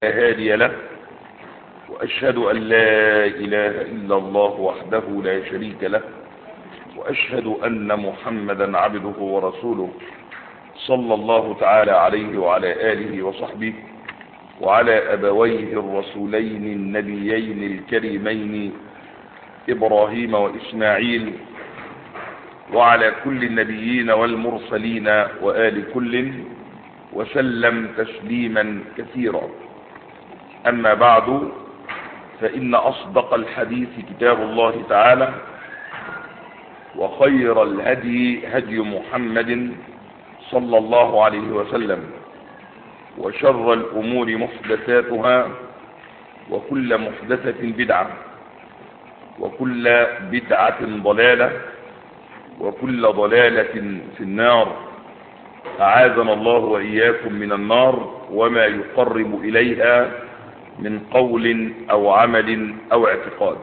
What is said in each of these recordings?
هادي له وأشهد أن لا إله إلا الله وحده لا شريك له وأشهد أن محمدا عبده ورسوله صلى الله تعالى عليه وعلى آله وصحبه وعلى أبويه الرسولين النبيين الكريمين إبراهيم وإسماعيل وعلى كل النبيين والمرسلين وآل كل وسلم تسليما كثيرا أما بعد فإن أصدق الحديث كتاب الله تعالى وخير الهدي هدي محمد صلى الله عليه وسلم وشر الأمور محدثاتها وكل محدثة بدعة وكل بدعة ضلالة وكل ضلالة في النار أعاذنا الله وإياكم من النار وما يقرب إليها من قول أو عمل أو اعتقاد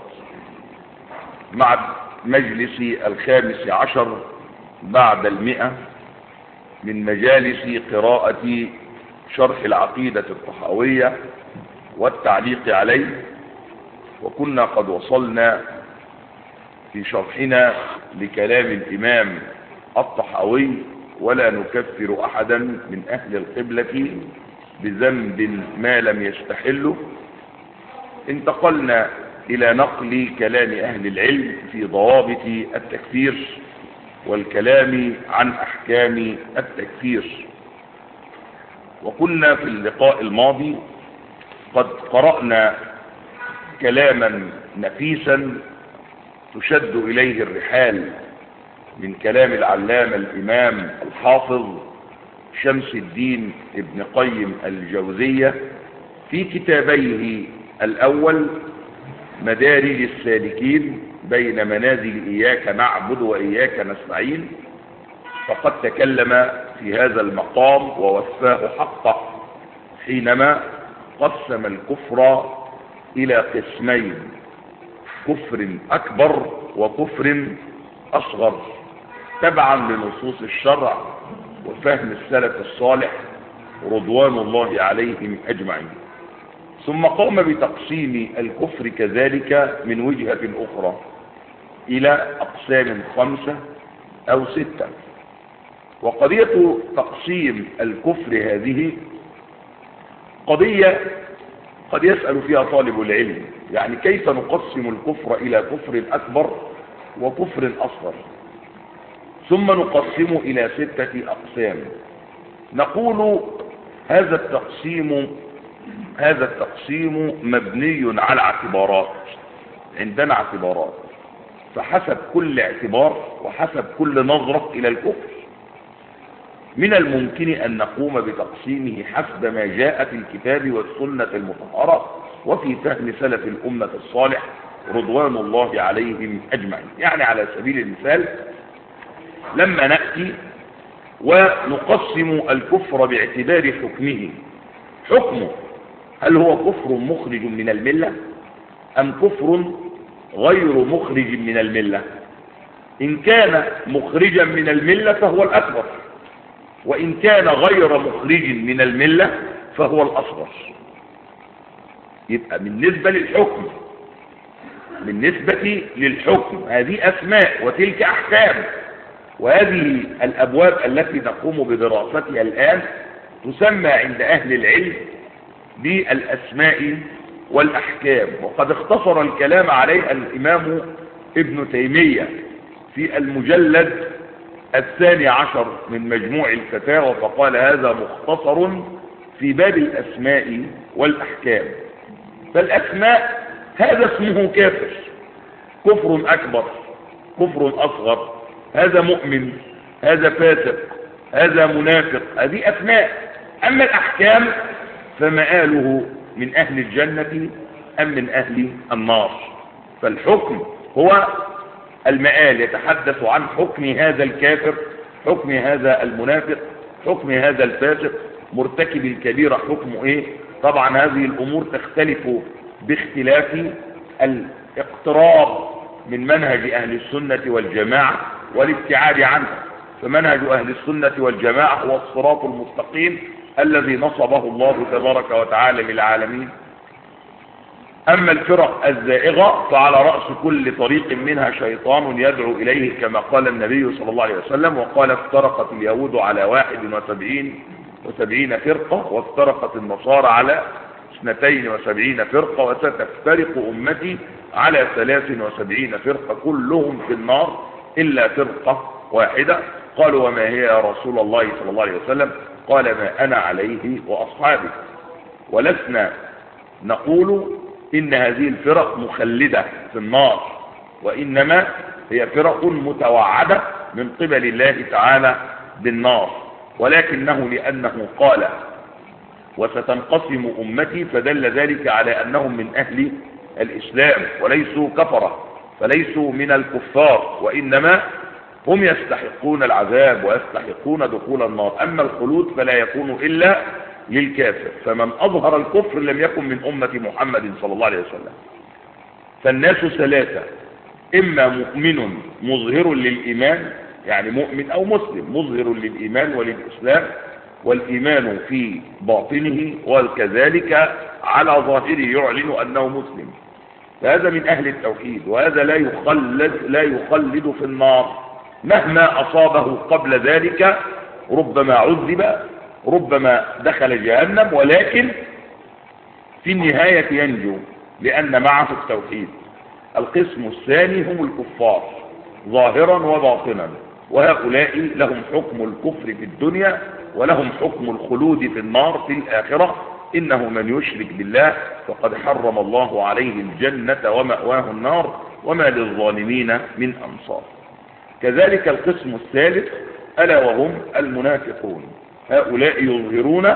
مع مجلس الخامس عشر بعد المئة من مجالس قراءة شرح العقيدة الطحاوية والتعليق عليه وكنا قد وصلنا في شرحنا لكلام الإمام الطحاوي ولا نكفر أحدا من أهل القبلة بذنب ما لم يستحله انتقلنا إلى نقل كلام أهل العلم في ضوابط التكفير والكلام عن أحكام التكفير وكنا في اللقاء الماضي قد قرأنا كلاما نفيسا تشد إليه الرحال من كلام العلامة الإمام الحافظ شمس الدين ابن قيم الجوزية في كتابيه الأول مدارج السالكين بين منازل إياك نعبد وإياك نستعين فقد تكلم في هذا المقام ووفاه حقه حينما قسم الكفر إلى قسمين كفر أكبر وكفر أصغر تبعا لنصوص الشرع وفهم السلف الصالح رضوان الله عليهم أجمعين ثم قام بتقسيم الكفر كذلك من وجهة أخرى إلى أقسام خمسة أو ستة وقضية تقسيم الكفر هذه قضية قد يسأل فيها طالب العلم يعني كيف نقسم الكفر إلى كفر أكبر وكفر أصغر ثم نقسم إلى ستة أقسام نقول هذا التقسيم هذا التقسيم مبني على اعتبارات عندنا اعتبارات فحسب كل اعتبار وحسب كل نظرة إلى الكفر من الممكن أن نقوم بتقسيمه حسب ما جاء في الكتاب والسنة المطهرة وفي فهم سلف الأمة الصالح رضوان الله عليهم أجمعين يعني على سبيل المثال لما نأتي ونقسم الكفر باعتبار حكمه حكمه هل هو كفر مخرج من الملة أم كفر غير مخرج من الملة إن كان مخرجا من الملة فهو الأكبر وإن كان غير مخرج من الملة فهو الأصغر يبقى بالنسبة للحكم بالنسبة للحكم هذه أسماء وتلك أحكام وهذه الأبواب التي نقوم بدراستها الآن تسمى عند أهل العلم بالأسماء والأحكام وقد اختصر الكلام عليه الإمام ابن تيمية في المجلد الثاني عشر من مجموع الفتاوى فقال هذا مختصر في باب الأسماء والأحكام فالأسماء هذا اسمه كافر كفر أكبر كفر أصغر هذا مؤمن هذا فاسق هذا منافق هذه أسماء أما الأحكام فمآله من أهل الجنة أم من أهل النار فالحكم هو المآل يتحدث عن حكم هذا الكافر حكم هذا المنافق حكم هذا الفاسق مرتكب الكبيرة حكمه ايه طبعا هذه الامور تختلف باختلاف الاقتراب من منهج اهل السنة والجماعة والابتعاد عنه فمنهج أهل السنة والجماعة هو الصراط المستقيم الذي نصبه الله تبارك وتعالى للعالمين أما الفرق الزائغة فعلى رأس كل طريق منها شيطان يدعو إليه كما قال النبي صلى الله عليه وسلم وقال افترقت اليهود على واحد وسبعين وسبعين فرقة وافترقت النصارى على اثنتين وسبعين فرقة وستفترق أمتي على ثلاث وسبعين فرقة كلهم في النار إلا فرقة واحدة قالوا وما هي يا رسول الله صلى الله عليه وسلم قال ما أنا عليه وأصحابي ولسنا نقول إن هذه الفرق مخلدة في النار وإنما هي فرق متوعدة من قبل الله تعالى بالنار ولكنه لأنه قال وستنقسم أمتي فدل ذلك على أنهم من أهل الإسلام وليسوا كفرة فليسوا من الكفار وإنما هم يستحقون العذاب ويستحقون دخول النار أما الخلود فلا يكون إلا للكافر فمن أظهر الكفر لم يكن من أمة محمد صلى الله عليه وسلم فالناس ثلاثة إما مؤمن مظهر للإيمان يعني مؤمن أو مسلم مظهر للإيمان وللإسلام والإيمان في باطنه وكذلك على ظاهره يعلن أنه مسلم فهذا من أهل التوحيد وهذا لا يخلد, لا يخلد في النار مهما أصابه قبل ذلك ربما عذب ربما دخل جهنم ولكن في النهاية ينجو لأن معه التوحيد القسم الثاني هم الكفار ظاهرا وباطنا وهؤلاء لهم حكم الكفر في الدنيا ولهم حكم الخلود في النار في الآخرة إنه من يشرك بالله فقد حرم الله عليه الجنة ومأواه النار وما للظالمين من أنصار كذلك القسم الثالث ألا وهم المنافقون هؤلاء يظهرون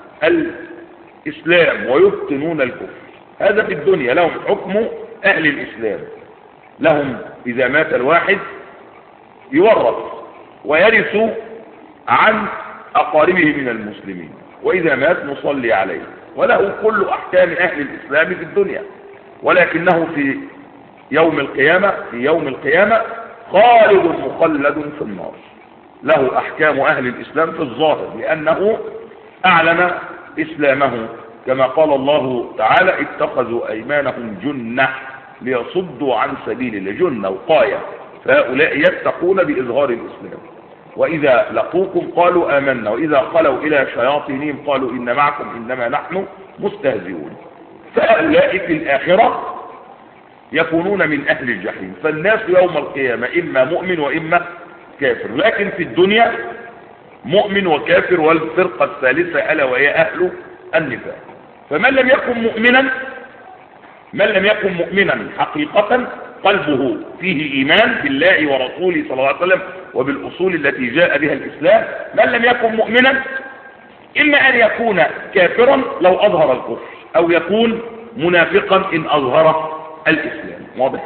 الإسلام ويبطنون الكفر هذا في الدنيا لهم حكم أهل الإسلام لهم إذا مات الواحد يورث ويرث عن أقاربه من المسلمين وإذا مات نصلي عليه وله كل أحكام أهل الإسلام في الدنيا ولكنه في يوم القيامة في يوم القيامة خالد مخلد في النار له أحكام أهل الإسلام في الظاهر لأنه أعلن إسلامه كما قال الله تعالى اتخذوا أيمانهم جنة ليصدوا عن سبيل الله جنة وقاية فهؤلاء يتقون بإظهار الإسلام وإذا لقوكم قالوا آمنا وإذا خلوا إلى شياطينهم قالوا إن معكم إنما نحن مستهزئون فهؤلاء في الآخرة يكونون من أهل الجحيم فالناس يوم القيامة إما مؤمن وإما كافر لكن في الدنيا مؤمن وكافر والفرقة الثالثة ألا وهي أهل النفاق فمن لم يكن مؤمنا من لم يكن مؤمنا حقيقة قلبه فيه إيمان بالله ورسوله صلى الله عليه وسلم وبالأصول التي جاء بها الإسلام من لم يكن مؤمنا إما أن يكون كافرا لو أظهر الكفر أو يكون منافقا إن أظهر الإسلام واضح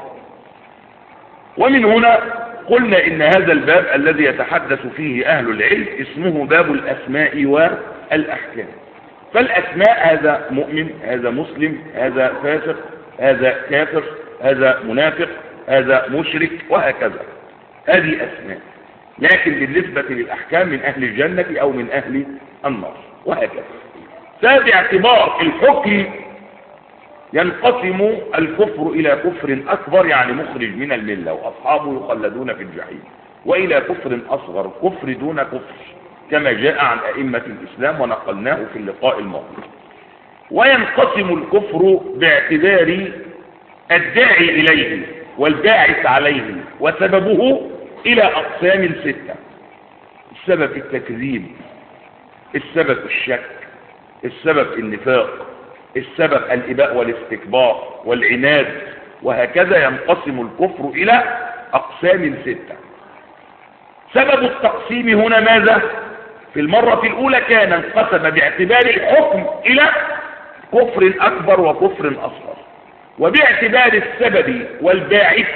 ومن هنا قلنا إن هذا الباب الذي يتحدث فيه أهل العلم اسمه باب الأسماء والأحكام فالأسماء هذا مؤمن هذا مسلم هذا فاسق هذا كافر هذا منافق هذا مشرك وهكذا هذه أسماء لكن بالنسبة للأحكام من أهل الجنة أو من أهل النار وهكذا فباعتبار الحكم ينقسم الكفر إلى كفر أكبر يعني مخرج من الملة وأصحابه يخلدون في الجحيم وإلى كفر أصغر كفر دون كفر كما جاء عن أئمة الإسلام ونقلناه في اللقاء الماضي وينقسم الكفر باعتبار الداعي إليه والباعث عليه وسببه إلى أقسام ستة السبب التكذيب السبب الشك السبب النفاق السبب الإباء والاستكبار والعناد وهكذا ينقسم الكفر إلى أقسام ستة سبب التقسيم هنا ماذا في المرة الأولى كان انقسم باعتبار الحكم إلى كفر أكبر وكفر أصغر وباعتبار السبب والباعث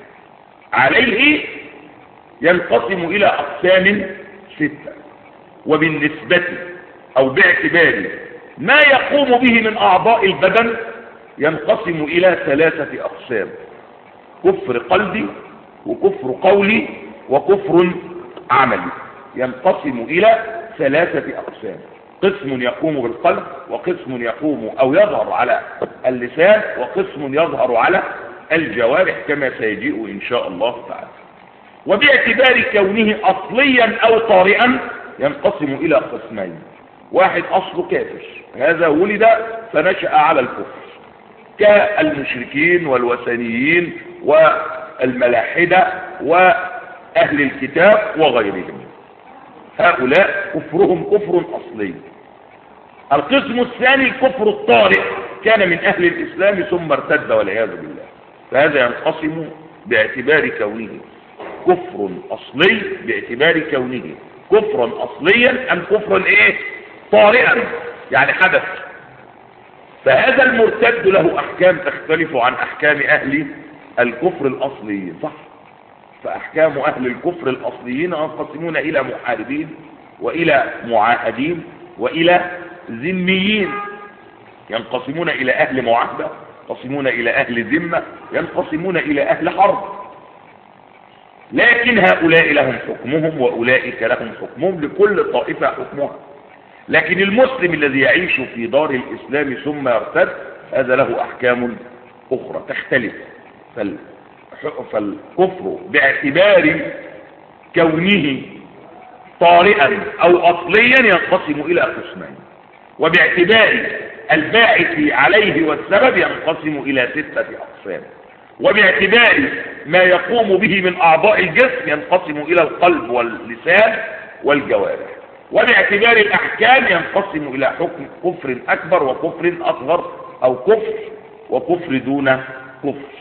عليه ينقسم إلى أقسام ستة وبالنسبة أو باعتبار ما يقوم به من أعضاء البدن ينقسم إلى ثلاثة أقسام كفر قلبي وكفر قولي وكفر عملي ينقسم إلى ثلاثة أقسام قسم يقوم بالقلب وقسم يقوم أو يظهر على اللسان وقسم يظهر على الجوارح كما سيجيء إن شاء الله تعالى وباعتبار كونه أصليا أو طارئا ينقسم إلى قسمين واحد أصله كافر هذا ولد فنشأ على الكفر كالمشركين والوثنيين والملاحدة وأهل الكتاب وغيرهم هؤلاء كفرهم كفر أصلي القسم الثاني الكفر الطارئ كان من أهل الإسلام ثم ارتد والعياذ بالله فهذا ينقسم باعتبار كونه كفر أصلي باعتبار كونه كفرا أصليا أم كفرا إيه طارئا يعني حدث فهذا المرتد له أحكام تختلف عن أحكام أهل الكفر الأصليين صح فأحكام أهل الكفر الأصليين ينقسمون إلى محاربين وإلى معاهدين وإلى ذميين ينقسمون إلى أهل معاهدة ينقسمون إلى أهل ذمة ينقسمون إلى أهل حرب لكن هؤلاء لهم حكمهم وأولئك لهم حكمهم لكل طائفة حكمها لكن المسلم الذي يعيش في دار الإسلام ثم يرتد هذا له أحكام أخرى تختلف فالكفر باعتبار كونه طارئا أو أصليا ينقسم إلى قسمين وباعتبار الباعث عليه والسبب ينقسم إلى ستة أقسام وباعتبار ما يقوم به من أعضاء الجسم ينقسم إلى القلب واللسان والجوارح وباعتبار الأحكام ينقسم إلى حكم كفر أكبر وكفر أصغر أو كفر وكفر دون كفر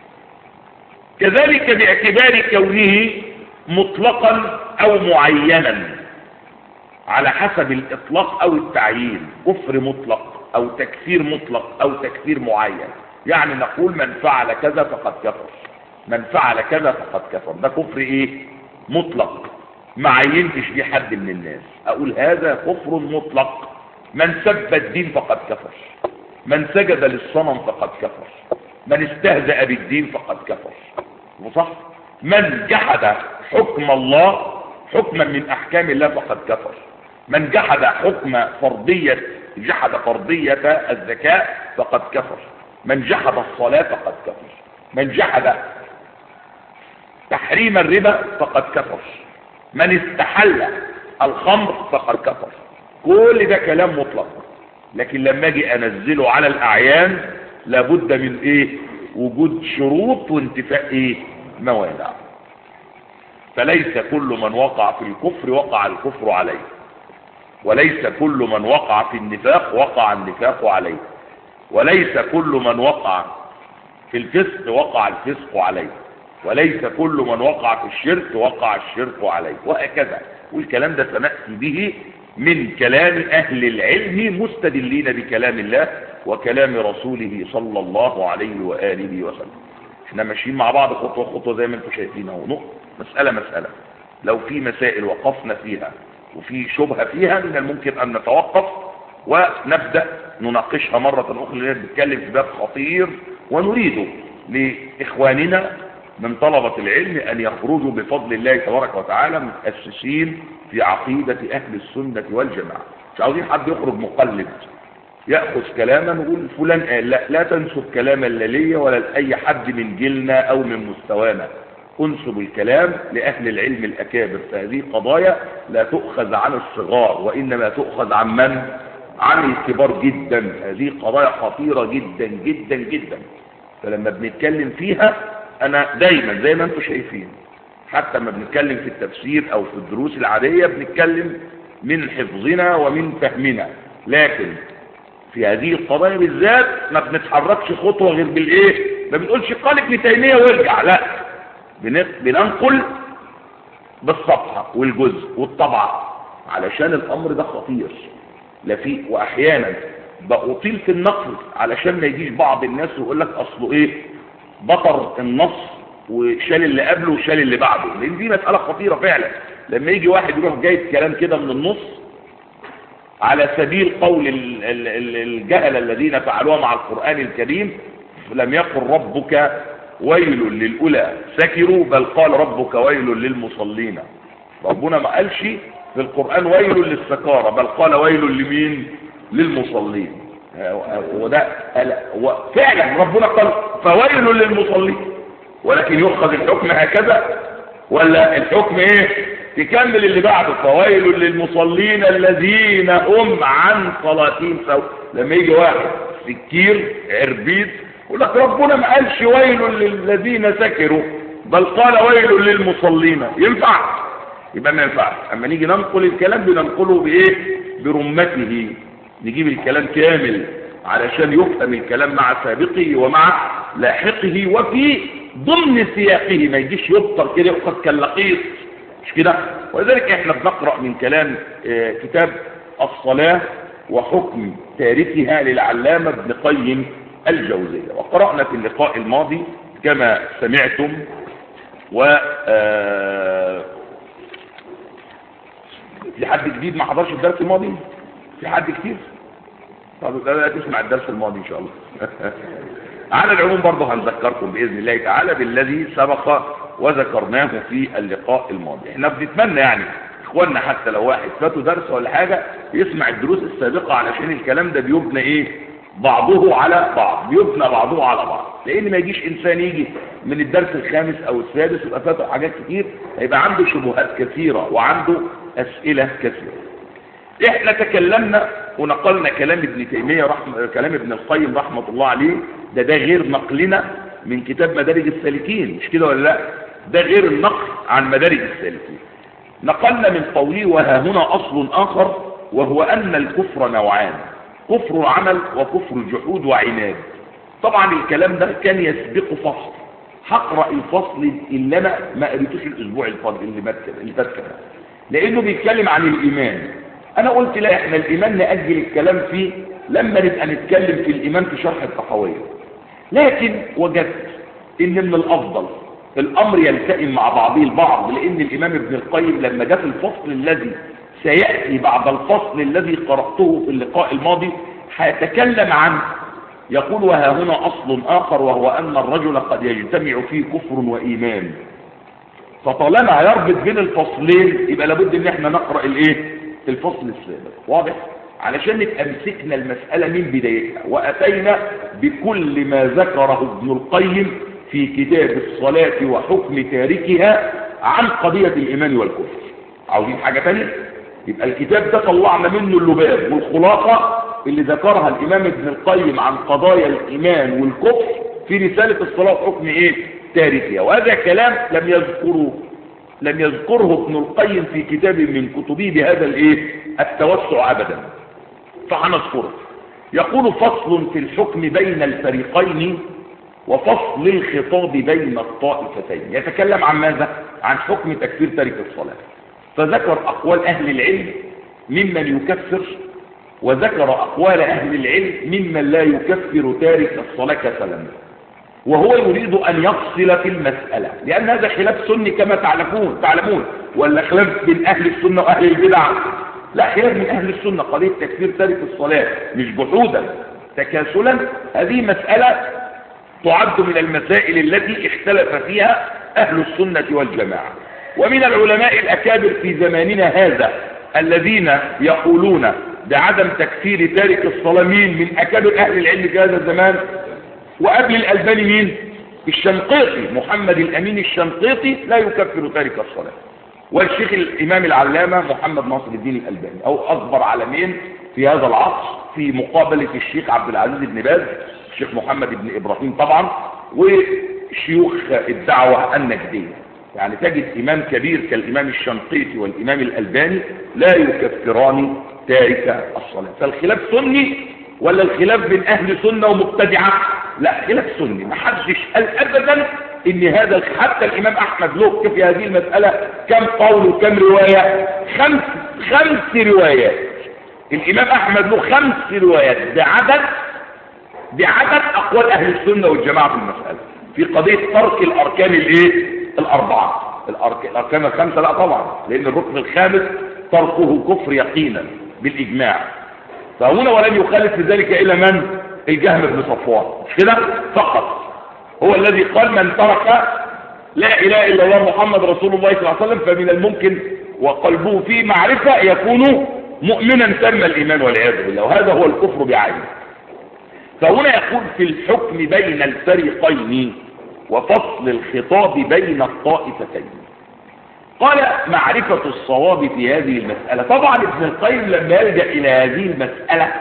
كذلك باعتبار كونه مطلقا أو معينا على حسب الإطلاق أو التعيين كفر مطلق أو تكفير مطلق أو تكفير معين يعني نقول من فعل كذا فقد كفر من فعل كذا فقد كفر ده كفر ايه مطلق ما عينتش بيه حد من الناس اقول هذا كفر مطلق من سب الدين فقد كفر من سجد للصنم فقد كفر من استهزأ بالدين فقد كفر وصح من جحد حكم الله حكما من احكام الله فقد كفر من جحد حكم فرضية جحد فرضية الزكاة فقد كفر من جحد الصلاة فقد كفر من جحد تحريم الربا فقد كفر من استحل الخمر فقد كفر كل ده كلام مطلق لكن لما اجي انزله على الاعيان لابد من ايه وجود شروط وانتفاء ايه موانع فليس كل من وقع في الكفر وقع الكفر عليه وليس كل من وقع في النفاق وقع النفاق عليه وليس كل من وقع في الفسق وقع الفسق عليه وليس كل من وقع في الشرك وقع الشرك عليه وهكذا والكلام ده سنأتي به من كلام أهل العلم مستدلين بكلام الله وكلام رسوله صلى الله عليه وآله وسلم احنا ماشيين مع بعض خطوة خطوة زي ما انتم شايفين اهو مسألة مسألة لو في مسائل وقفنا فيها وفي شبهة فيها من الممكن أن نتوقف ونبدأ نناقشها مرة أخرى لأننا بنتكلم في باب خطير ونريد لإخواننا من طلبة العلم أن يخرجوا بفضل الله تبارك وتعالى متأسسين في عقيدة أهل السنة والجماعة مش عاوزين حد يخرج مقلد يأخذ كلاما ويقول فلان قال لا لا تنسب كلاما لا ليا ولا لأي حد من جيلنا أو من مستوانا انسب الكلام لأهل العلم الأكابر فهذه قضايا لا تؤخذ عن الصغار وإنما تؤخذ عن من؟ عن الكبار جدا هذه قضايا خطيرة جدا جدا جدا فلما بنتكلم فيها أنا دايما زي ما انتم شايفين حتى ما بنتكلم في التفسير أو في الدروس العادية بنتكلم من حفظنا ومن فهمنا لكن في هذه القضايا بالذات ما بنتحركش خطوة غير بالايه ما بنقولش قال ابن تيمية وارجع لا بننقل بالصفحة والجزء والطبعة علشان الامر ده خطير لا في واحيانا بأطيل في النقل علشان ما يجيش بعض الناس ويقول لك اصله ايه بطر النص وشال اللي قبله وشال اللي بعده لان دي مسألة خطيرة فعلا لما يجي واحد يروح جايب كلام كده من النص على سبيل قول الجهل الذين فعلوها مع القرآن الكريم لم يقل ربك ويل للأولى سكروا بل قال ربك ويل للمصلين ربنا ما قالش في القرآن ويل للسكارى بل قال ويل لمين للمصلين وده فعلا ربنا قال فويل للمصلين ولكن يؤخذ الحكم هكذا ولا الحكم ايه تكمل اللي بعده فويل للمصلين الذين هم عن صلاتهم سوء لما يجي واحد سكير عربيد يقول لك ربنا ما قالش ويل للذين سكروا بل قال ويل للمصلين ينفع يبقى ما ينفعش اما نيجي ننقل الكلام بننقله بايه برمته نجيب الكلام كامل علشان يفهم الكلام مع سابقه ومع لاحقه وفي ضمن سياقه ما يجيش يبطر كده يؤخذ كاللقيط مش كده ولذلك احنا بنقرأ من كلام اه كتاب الصلاة وحكم تاركها للعلامة ابن قيم الجوزية وقرأنا في اللقاء الماضي كما سمعتم و اه في حد جديد ما حضرش الدرس الماضي في حد كتير طب لا تسمع الدرس الماضي ان شاء الله على العموم برضه هنذكركم باذن الله تعالى بالذي سبق وذكرناه في اللقاء الماضي احنا بنتمنى يعني اخواننا حتى لو واحد فاته درس ولا حاجه يسمع الدروس السابقه علشان الكلام ده بيبنى ايه بعضه على بعض بيبنى بعضه على بعض لان ما يجيش انسان يجي من الدرس الخامس او السادس يبقى فاته حاجات كتير هيبقى عنده شبهات كثيره وعنده اسئله كثيره احنا تكلمنا ونقلنا كلام ابن تيمية رحمة كلام ابن القيم رحمة الله عليه ده ده غير نقلنا من كتاب مدارج السالكين مش كده ولا لا ده غير النقل عن مدارج السالكين نقلنا من قوله وها هنا أصل آخر وهو أن الكفر نوعان كفر عمل وكفر جحود وعناد طبعا الكلام ده كان يسبق فصل هقرا الفصل اللي انا ما قريتوش الاسبوع الفاضل اللي فات اللي فات كمان لانه بيتكلم عن الايمان انا قلت لا احنا الايمان ناجل الكلام فيه لما نبقى نتكلم في الايمان في شرح الطحاويه لكن وجدت ان من الافضل الامر يلتئم مع بعضه البعض لان الامام ابن القيم لما جاء في الفصل الذي سياتي بعد الفصل الذي قراته في اللقاء الماضي هيتكلم عن يقول وها هنا اصل اخر وهو ان الرجل قد يجتمع فيه كفر وايمان فطالما يربط بين الفصلين يبقى لابد ان احنا نقرا الايه الفصل السابق واضح علشان نبقى مسكنا المسألة من بدايتها وأتينا بكل ما ذكره ابن القيم في كتاب الصلاة وحكم تاركها عن قضية الإيمان والكفر عاوزين حاجة تانية يبقى الكتاب ده طلعنا منه اللباب والخلاصة اللي ذكرها الإمام ابن القيم عن قضايا الإيمان والكفر في رسالة الصلاة وحكم إيه تاركها وهذا كلام لم يذكره لم يذكره ابن القيم في كتاب من كتبه بهذا الايه التوسع ابدا فهنذكره يقول فصل في الحكم بين الفريقين وفصل الخطاب بين الطائفتين يتكلم عن ماذا عن حكم تكفير تارك الصلاة فذكر اقوال اهل العلم ممن يكفر وذكر اقوال اهل العلم ممن لا يكفر تارك الصلاة كسلا وهو يريد أن يفصل في المسألة لأن هذا خلاف سني كما تعلمون تعلمون ولا خلاف بين أهل السنة وأهل البدع لا خلاف من أهل السنة قضية تكفير تارك الصلاة مش جحودا تكاسلا هذه مسألة تعد من المسائل التي اختلف فيها أهل السنة والجماعة ومن العلماء الأكابر في زماننا هذا الذين يقولون بعدم تكفير تارك الصلاة مين من أكابر أهل العلم في هذا الزمان وقبل الألباني مين الشنقيطي محمد الأمين الشنقيطي لا يكفر تارك الصلاة والشيخ الإمام العلامة محمد ناصر الدين الألباني أو أكبر عالمين في هذا العصر في مقابلة الشيخ عبد العزيز بن باز الشيخ محمد بن إبراهيم طبعا وشيوخ الدعوة النجدية يعني تجد إمام كبير كالإمام الشنقيطي والإمام الألباني لا يكفران تارك الصلاة فالخلاف سني ولا الخلاف بين اهل سنة ومبتدعة لا خلاف سني ما حدش قال ابدا ان هذا حتى الامام احمد له في هذه المسألة كم قول وكم رواية خمس خمس روايات الامام احمد له خمس روايات بعدد بعدد اقوال اهل السنة والجماعة في المسألة في قضية ترك الاركان الايه الاربعة الأرك... الاركان الخمسة لا طبعا لان الركن الخامس تركه كفر يقينا بالاجماع فهنا ولم يخالف في ذلك إلا من الجهم بن صفوان مش كده فقط هو الذي قال من ترك لا إله إلا الله محمد رسول الله صلى الله عليه وسلم فمن الممكن وقلبه فيه معرفة يكون مؤمنا تم الإيمان والعياذ بالله وهذا هو الكفر بعينه فهنا يقول في الحكم بين الفريقين وفصل الخطاب بين الطائفتين قال معرفة الصواب في هذه المسألة طبعا ابن القيم لما يلجأ إلى هذه المسألة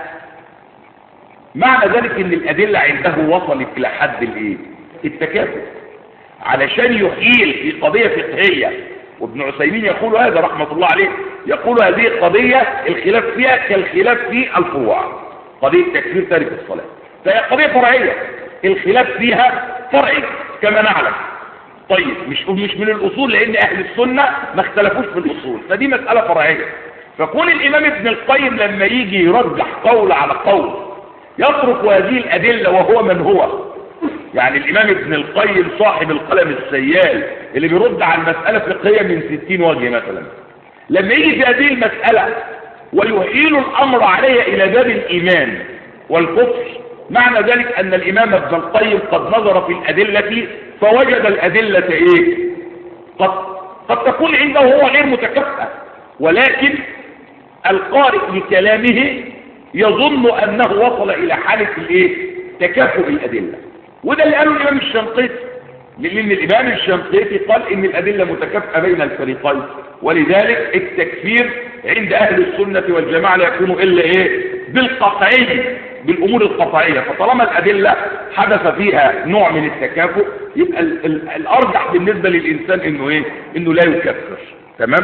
معنى ذلك ان الأدلة عنده وصلت إلى حد الايه التكافؤ علشان يحيل في قضية فقهية وابن عثيمين يقول هذا رحمة الله عليه يقول هذه القضية الخلاف فيها كالخلاف في الفروع قضية تكفير تارك الصلاة فهي قضية فرعية الخلاف فيها فرعي كما نعلم طيب مش مش من الأصول لأن أهل السنة ما اختلفوش في الأصول فدي مسألة فرعية فكون الإمام ابن القيم لما يجي يرجح قول على قول يترك هذه الأدلة وهو من هو يعني الإمام ابن القيم صاحب القلم السيال اللي بيرد على المسألة فقهية من ستين وجه مثلا لما يجي في هذه المسألة ويحيل الأمر عليها إلى باب الإيمان والكفر معنى ذلك أن الإمام ابن القيم قد نظر في الأدلة فوجد الأدلة إيه قد, قد تكون عنده هو غير متكفأ ولكن القارئ لكلامه يظن أنه وصل إلى حالة الإيه تكافؤ الأدلة وده اللي قاله الإمام الشنقيطي لأن الإمام الشنقيطي قال إن الأدلة متكافئة بين الفريقين ولذلك التكفير عند أهل السنة والجماعة لا يكون إلا إيه بالقطعي بالأمور القطعية فطالما الأدلة حدث فيها نوع من التكافؤ يبقى ال ال الأرجح بالنسبة للإنسان إنه إيه إنه لا يكفر تمام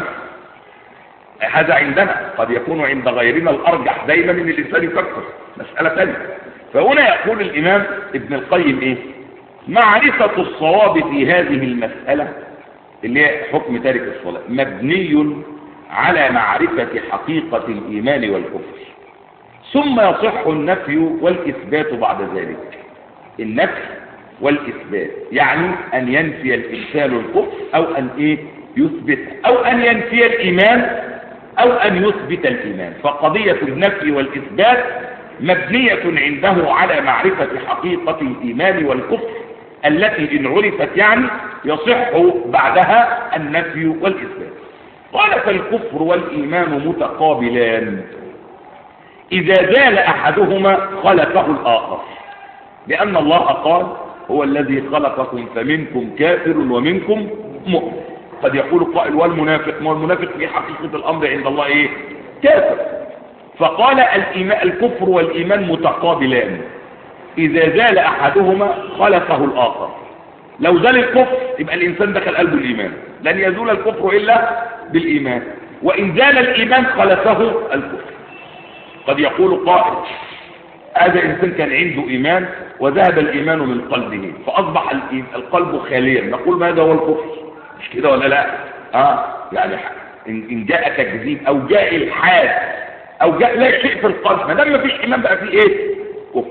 هذا عندنا قد يكون عند غيرنا الأرجح دايما إن الإنسان يكفر مسألة ثانية فهنا يقول الإمام ابن القيم إيه معرفة الصواب في هذه المسألة اللي هي حكم تارك الصلاة مبني على معرفة حقيقة الإيمان والكفر ثم يصح النفي والإثبات بعد ذلك النفي والإثبات يعني أن ينفي الإنسان الكفر أو أن إيه يثبت أو أن ينفي الإيمان أو أن يثبت الإيمان فقضية النفي والإثبات مبنية عنده على معرفة حقيقة الإيمان والكفر التي إن عرفت يعني يصح بعدها النفي والإثبات قال فالكفر والإيمان متقابلان إذا زال أحدهما خلفه الآخر لأن الله قال هو الذي خلقكم فمنكم كافر ومنكم مؤمن قد يقول قائل والمنافق ما المنافق في حقيقة الأمر عند الله إيه كافر فقال الإيمان الكفر والإيمان متقابلان إذا زال أحدهما خلفه الآخر لو زال الكفر يبقى الإنسان دخل قلبه الإيمان لن يزول الكفر إلا بالإيمان وإن زال الإيمان خلفه الكفر قد يقول قائل هذا إنسان كان عنده إيمان وذهب الإيمان من قلبه فأصبح القلب خاليا نقول ماذا هو الكفر مش كده ولا لا آه يعني إن جاء تكذيب أو جاء الحاد أو جاء لا شيء في القلب ما دام ما فيش إيمان بقى فيه إيه كفر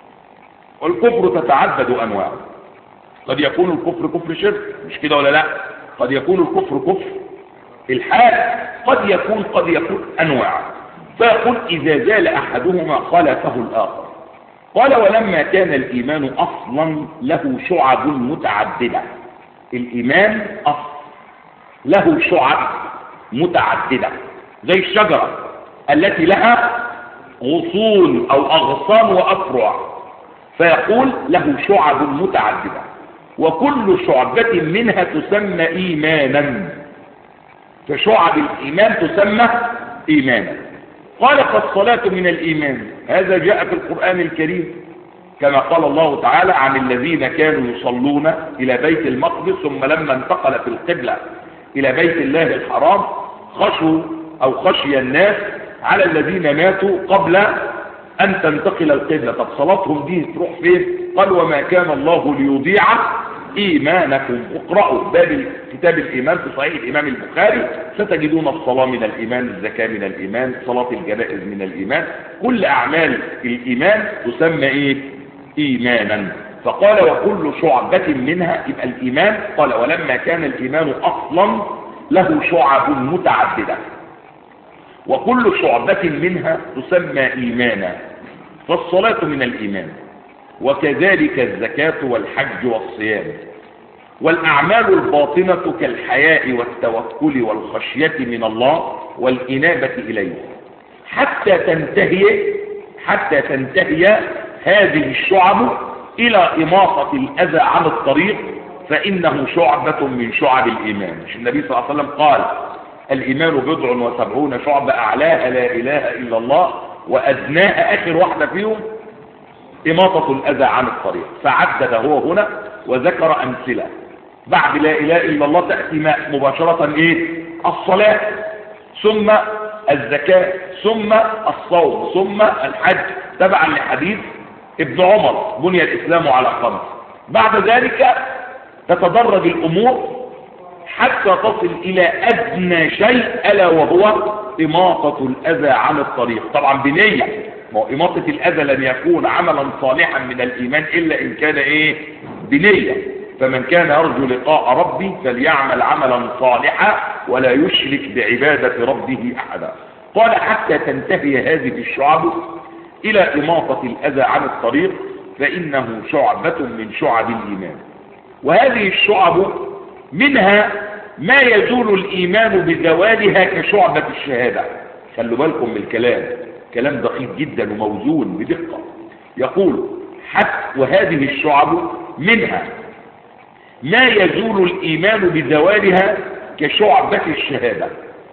والكفر تتعدد أنواعه قد يكون الكفر كفر شرك مش كده ولا لا قد يكون الكفر كفر الحال قد يكون قد يكون أنواع فيقول إذا زال أحدهما خلفه الآخر قال ولما كان الإيمان أصلا له شعب متعددة الإيمان أصل له شعب متعددة زي الشجرة التي لها غصون أو أغصان وأفرع فيقول له شعب متعددة وكل شعبة منها تسمى إيمانا فشعب الإيمان تسمى إيمانا قال فالصلاة من الإيمان هذا جاء في القرآن الكريم كما قال الله تعالى عن الذين كانوا يصلون إلى بيت المقدس ثم لما انتقل في القبلة إلى بيت الله الحرام خشوا أو خشي الناس على الذين ماتوا قبل أن تنتقل القبلة طب صلاتهم دي تروح فين قال وما كان الله ليضيع إيمانكم اقرأوا باب كتاب الإيمان في صحيح الإمام البخاري ستجدون الصلاة من الإيمان الزكاة من الإيمان صلاة الجنائز من الإيمان كل أعمال الإيمان تسمى إيه إيمانا فقال وكل شعبة منها يبقى الإيمان قال ولما كان الإيمان أصلا له شعب متعددة وكل شعبة منها تسمى إيمانا فالصلاة من الإيمان وكذلك الزكاة والحج والصيام والأعمال الباطنة كالحياء والتوكل والخشية من الله والإنابة إليه حتى تنتهي حتى تنتهي هذه الشعب إلى إماطة الأذى عن الطريق فإنه شعبة من شعب الإيمان مش النبي صلى الله عليه وسلم قال الإيمان بضع وسبعون شعبة أعلاها لا إله إلا الله وأدناها آخر واحدة فيهم إماطة الأذى عن الطريق فعدد هو هنا وذكر أمثلة بعد لا إله إلا الله تأتي مباشرة إيه الصلاة ثم الزكاة ثم الصوم ثم الحج تبعا لحديث ابن عمر بني الإسلام على خمس بعد ذلك تتدرج الأمور حتى تصل إلى أدنى شيء ألا وهو إماطة الأذى عن الطريق طبعا بنية ما هو إماطة الأذى لن يكون عملا صالحا من الإيمان إلا إن كان إيه بنية فمن كان يرجو لقاء ربي فليعمل عملا صالحا ولا يشرك بعبادة ربه أحدا قال حتى تنتهي هذه الشعب إلى إماطة الأذى عن الطريق فإنه شعبة من شعب الإيمان وهذه الشعب منها ما يزول الإيمان بزوالها كشعبة الشهادة خلوا بالكم من الكلام كلام دقيق جدا وموزون بدقة يقول حتى وهذه الشعب منها ما يزول الإيمان بزوالها كشعبة الشهادة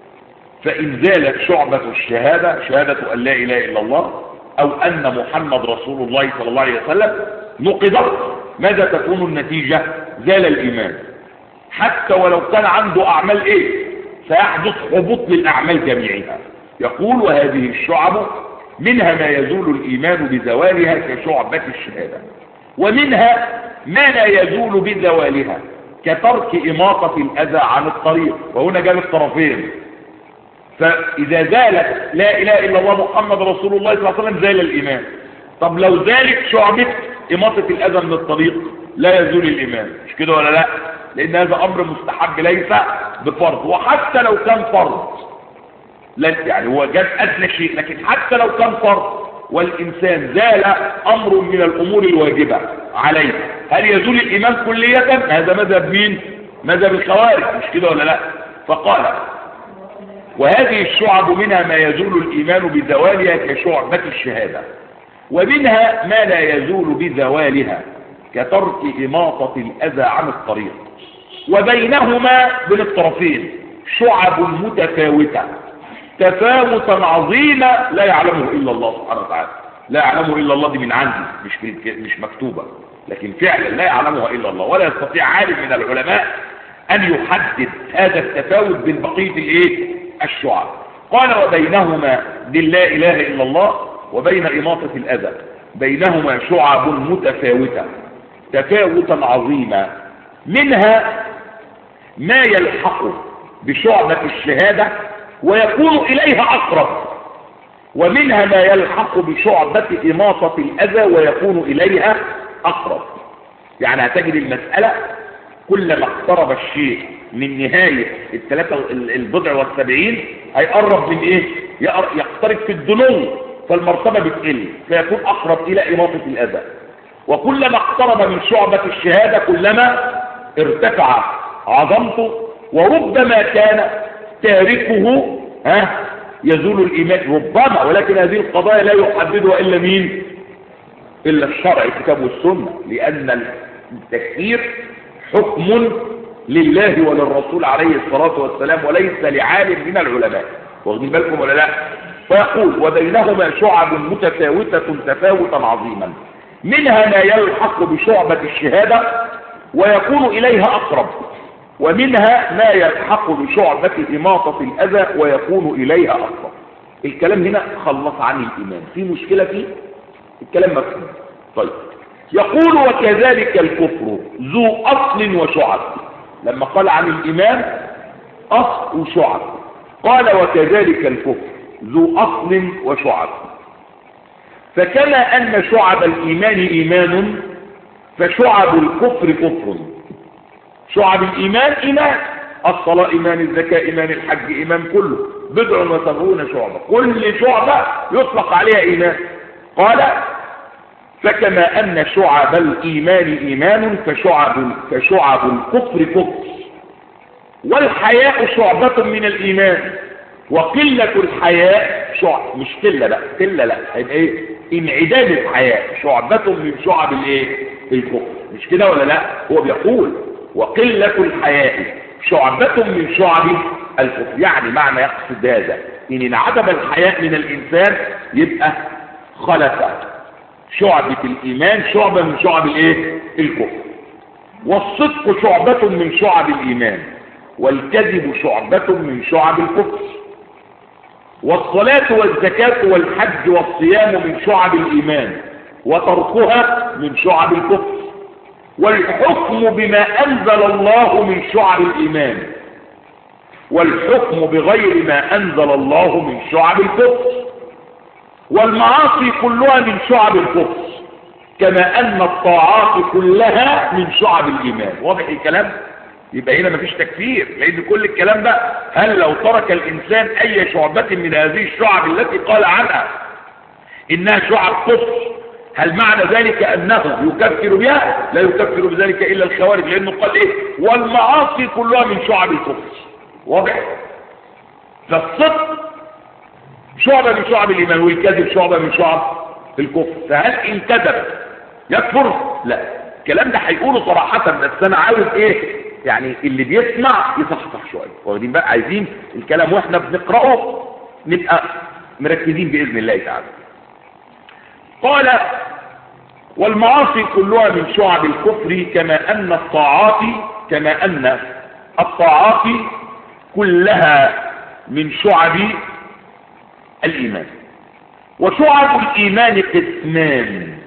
فإن زالت شعبة الشهادة شهادة أن لا إله إلا الله أو أن محمد رسول الله صلى الله عليه وسلم نقضت ماذا تكون النتيجة زال الإيمان حتى ولو كان عنده أعمال إيه سيحدث هبوط للأعمال جميعها يقول وهذه الشعب منها ما يزول الإيمان بزوالها كشعبة الشهادة ومنها ما لا يزول بزوالها كترك إماطة الأذى عن الطريق وهنا جاب الطرفين فإذا زالت لا إله إلا الله محمد رسول الله صلى الله عليه وسلم زال الإيمان طب لو زالت شعبة إماطة الأذى من الطريق لا يزول الإيمان مش كده ولا لا لأن هذا أمر مستحب ليس بفرض وحتى لو كان فرض لا يعني هو جاب أدنى شيء لكن حتى لو كان فرض والإنسان زال أمر من الأمور الواجبة عليه هل يزول الإيمان كلية هذا مذهب مين مذهب الخوارج مش كده ولا لا فقال وهذه الشعب منها ما يزول الإيمان بزوالها كشعبة الشهادة ومنها ما لا يزول بزوالها كترك إماطة الأذى عن الطريق وبينهما بين الطرفين شعب متفاوتة تفاوتا عظيما لا يعلمه إلا الله سبحانه وتعالى لا يعلمه إلا الله دي من عندي مش, مش مكتوبة لكن فعلا لا يعلمها إلا الله ولا يستطيع عالم من العلماء أن يحدد هذا التفاوت بين بقية الإيه؟ الشعب قال وبينهما دي لا إله إلا الله وبين إماطة الأذى بينهما شعب متفاوتة تفاوتا عظيما منها ما يلحق بشعبة الشهادة ويكون إليها أقرب ومنها ما يلحق بشعبة إماطة الأذى ويكون إليها أقرب يعني هتجد المسألة كلما اقترب الشيء من نهاية الثلاثة البضع والسبعين هيقرب من ايه يقترب في الدنو فالمرتبة بتقل فيكون أقرب إلى إماطة الأذى وكلما اقترب من شعبة الشهادة كلما ارتفع عظمته وربما كان تاركه ها يزول الإيمان ربما ولكن هذه القضايا لا يحددها إلا مين إلا الشرع الكتاب والسنة لأن التكفير حكم لله وللرسول عليه الصلاة والسلام وليس لعالم من العلماء واخدين بالكم ولا لا فيقول وبينهما شعب متفاوتة تفاوتا عظيما منها ما يلحق بشعبة الشهادة ويكون إليها أقرب ومنها ما يلحق بشعبة إماطة الأذى ويكون إليها أقرب الكلام هنا خلص عن الإيمان في مشكلة فيه الكلام مفهوم طيب يقول وكذلك الكفر ذو أصل وشعب لما قال عن الإيمان أصل وشعب قال وكذلك الكفر ذو أصل وشعب فكما أن شعب الإيمان إيمان فشعب الكفر كفر شعب الإيمان إيمان الصلاة إيمان الزكاة إيمان الحج إيمان كله بضع وسبعون شعبة كل شعبة يطلق عليها إيمان قال فكما أن شعب الإيمان إيمان فشعب, فشعب الكفر كفر والحياء شعبة من الإيمان وقلة الحياء شعب مش قلة بقى قلة لا هيبقى ايه انعدام الحياء شعبة من شعب الايه الكفر مش كده ولا لا هو بيقول وقلة الحياء شعبة من شعب الكفر يعني معنى يقصد هذا ان انعدم الحياء من الانسان يبقى خلف شعبة الايمان شعبة من شعب الايه الكفر والصدق شعبة من شعب الايمان والكذب شعبة من شعب الكفر والصلاة والزكاة والحج والصيام من شعب الإيمان وتركها من شعب الكفر والحكم بما أنزل الله من شعب الإيمان والحكم بغير ما أنزل الله من شعب الكفر والمعاصي كلها من شعب الكفر كما أن الطاعات كلها من شعب الإيمان واضح الكلام؟ يبقى هنا مفيش تكفير لان كل الكلام ده هل لو ترك الانسان اي شعبة من هذه الشعب التي قال عنها انها شعب كفر هل معنى ذلك انه يكفر بها لا يكفر بذلك الا الخوارج لانه قال ايه والمعاصي كلها من شعب الكفر واضح فالصدق شعبة من شعب الايمان والكذب شعبة من شعب الكفر فهل ان كذب يكفر لا الكلام ده هيقوله صراحة بس انا عاوز ايه يعني اللي بيسمع يصحصح شوية واخدين بقى عايزين الكلام واحنا بنقرأه نبقى مركزين بإذن الله تعالى قال والمعاصي كلها من شعب الكفر كما أن الطاعات كما أن الطاعات كلها من شعب الإيمان وشعب الإيمان قسمان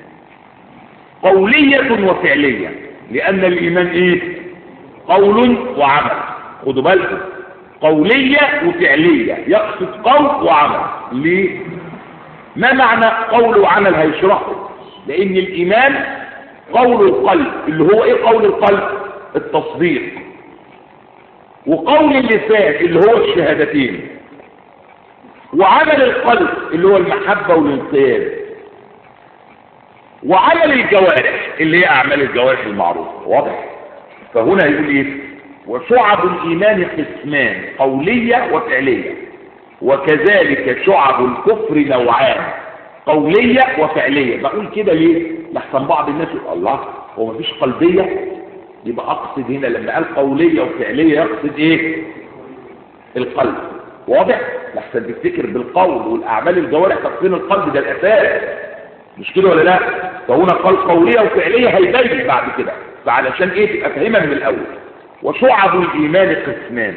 قولية وفعلية لأن الإيمان إيه قول وعمل خدوا بالكم قولية وفعلية يقصد قول وعمل ليه ما معنى قول وعمل هيشرحه لان الايمان قول القلب اللي هو ايه قول القلب التصديق وقول اللسان اللي هو الشهادتين وعمل القلب اللي هو المحبة والانقياد وعمل الجوارح اللي هي اعمال الجوارح المعروفة واضح فهنا يقول ايه وشعب الايمان قسمان قولية وفعلية وكذلك شعب الكفر نوعان قولية وفعلية بقول كده ليه لحسن بعض الناس يقول الله هو مفيش قلبية يبقى اقصد هنا لما قال قولية وفعلية يقصد ايه القلب واضح لحسن تفتكر بالقول والاعمال الجوارح تقسيم القلب ده الاساس مش كده ولا لا فهنا قال قولية وفعلية هيبين بعد كده فعلشان ايه تبقى فاهمها من الاول وشعب الايمان قسمان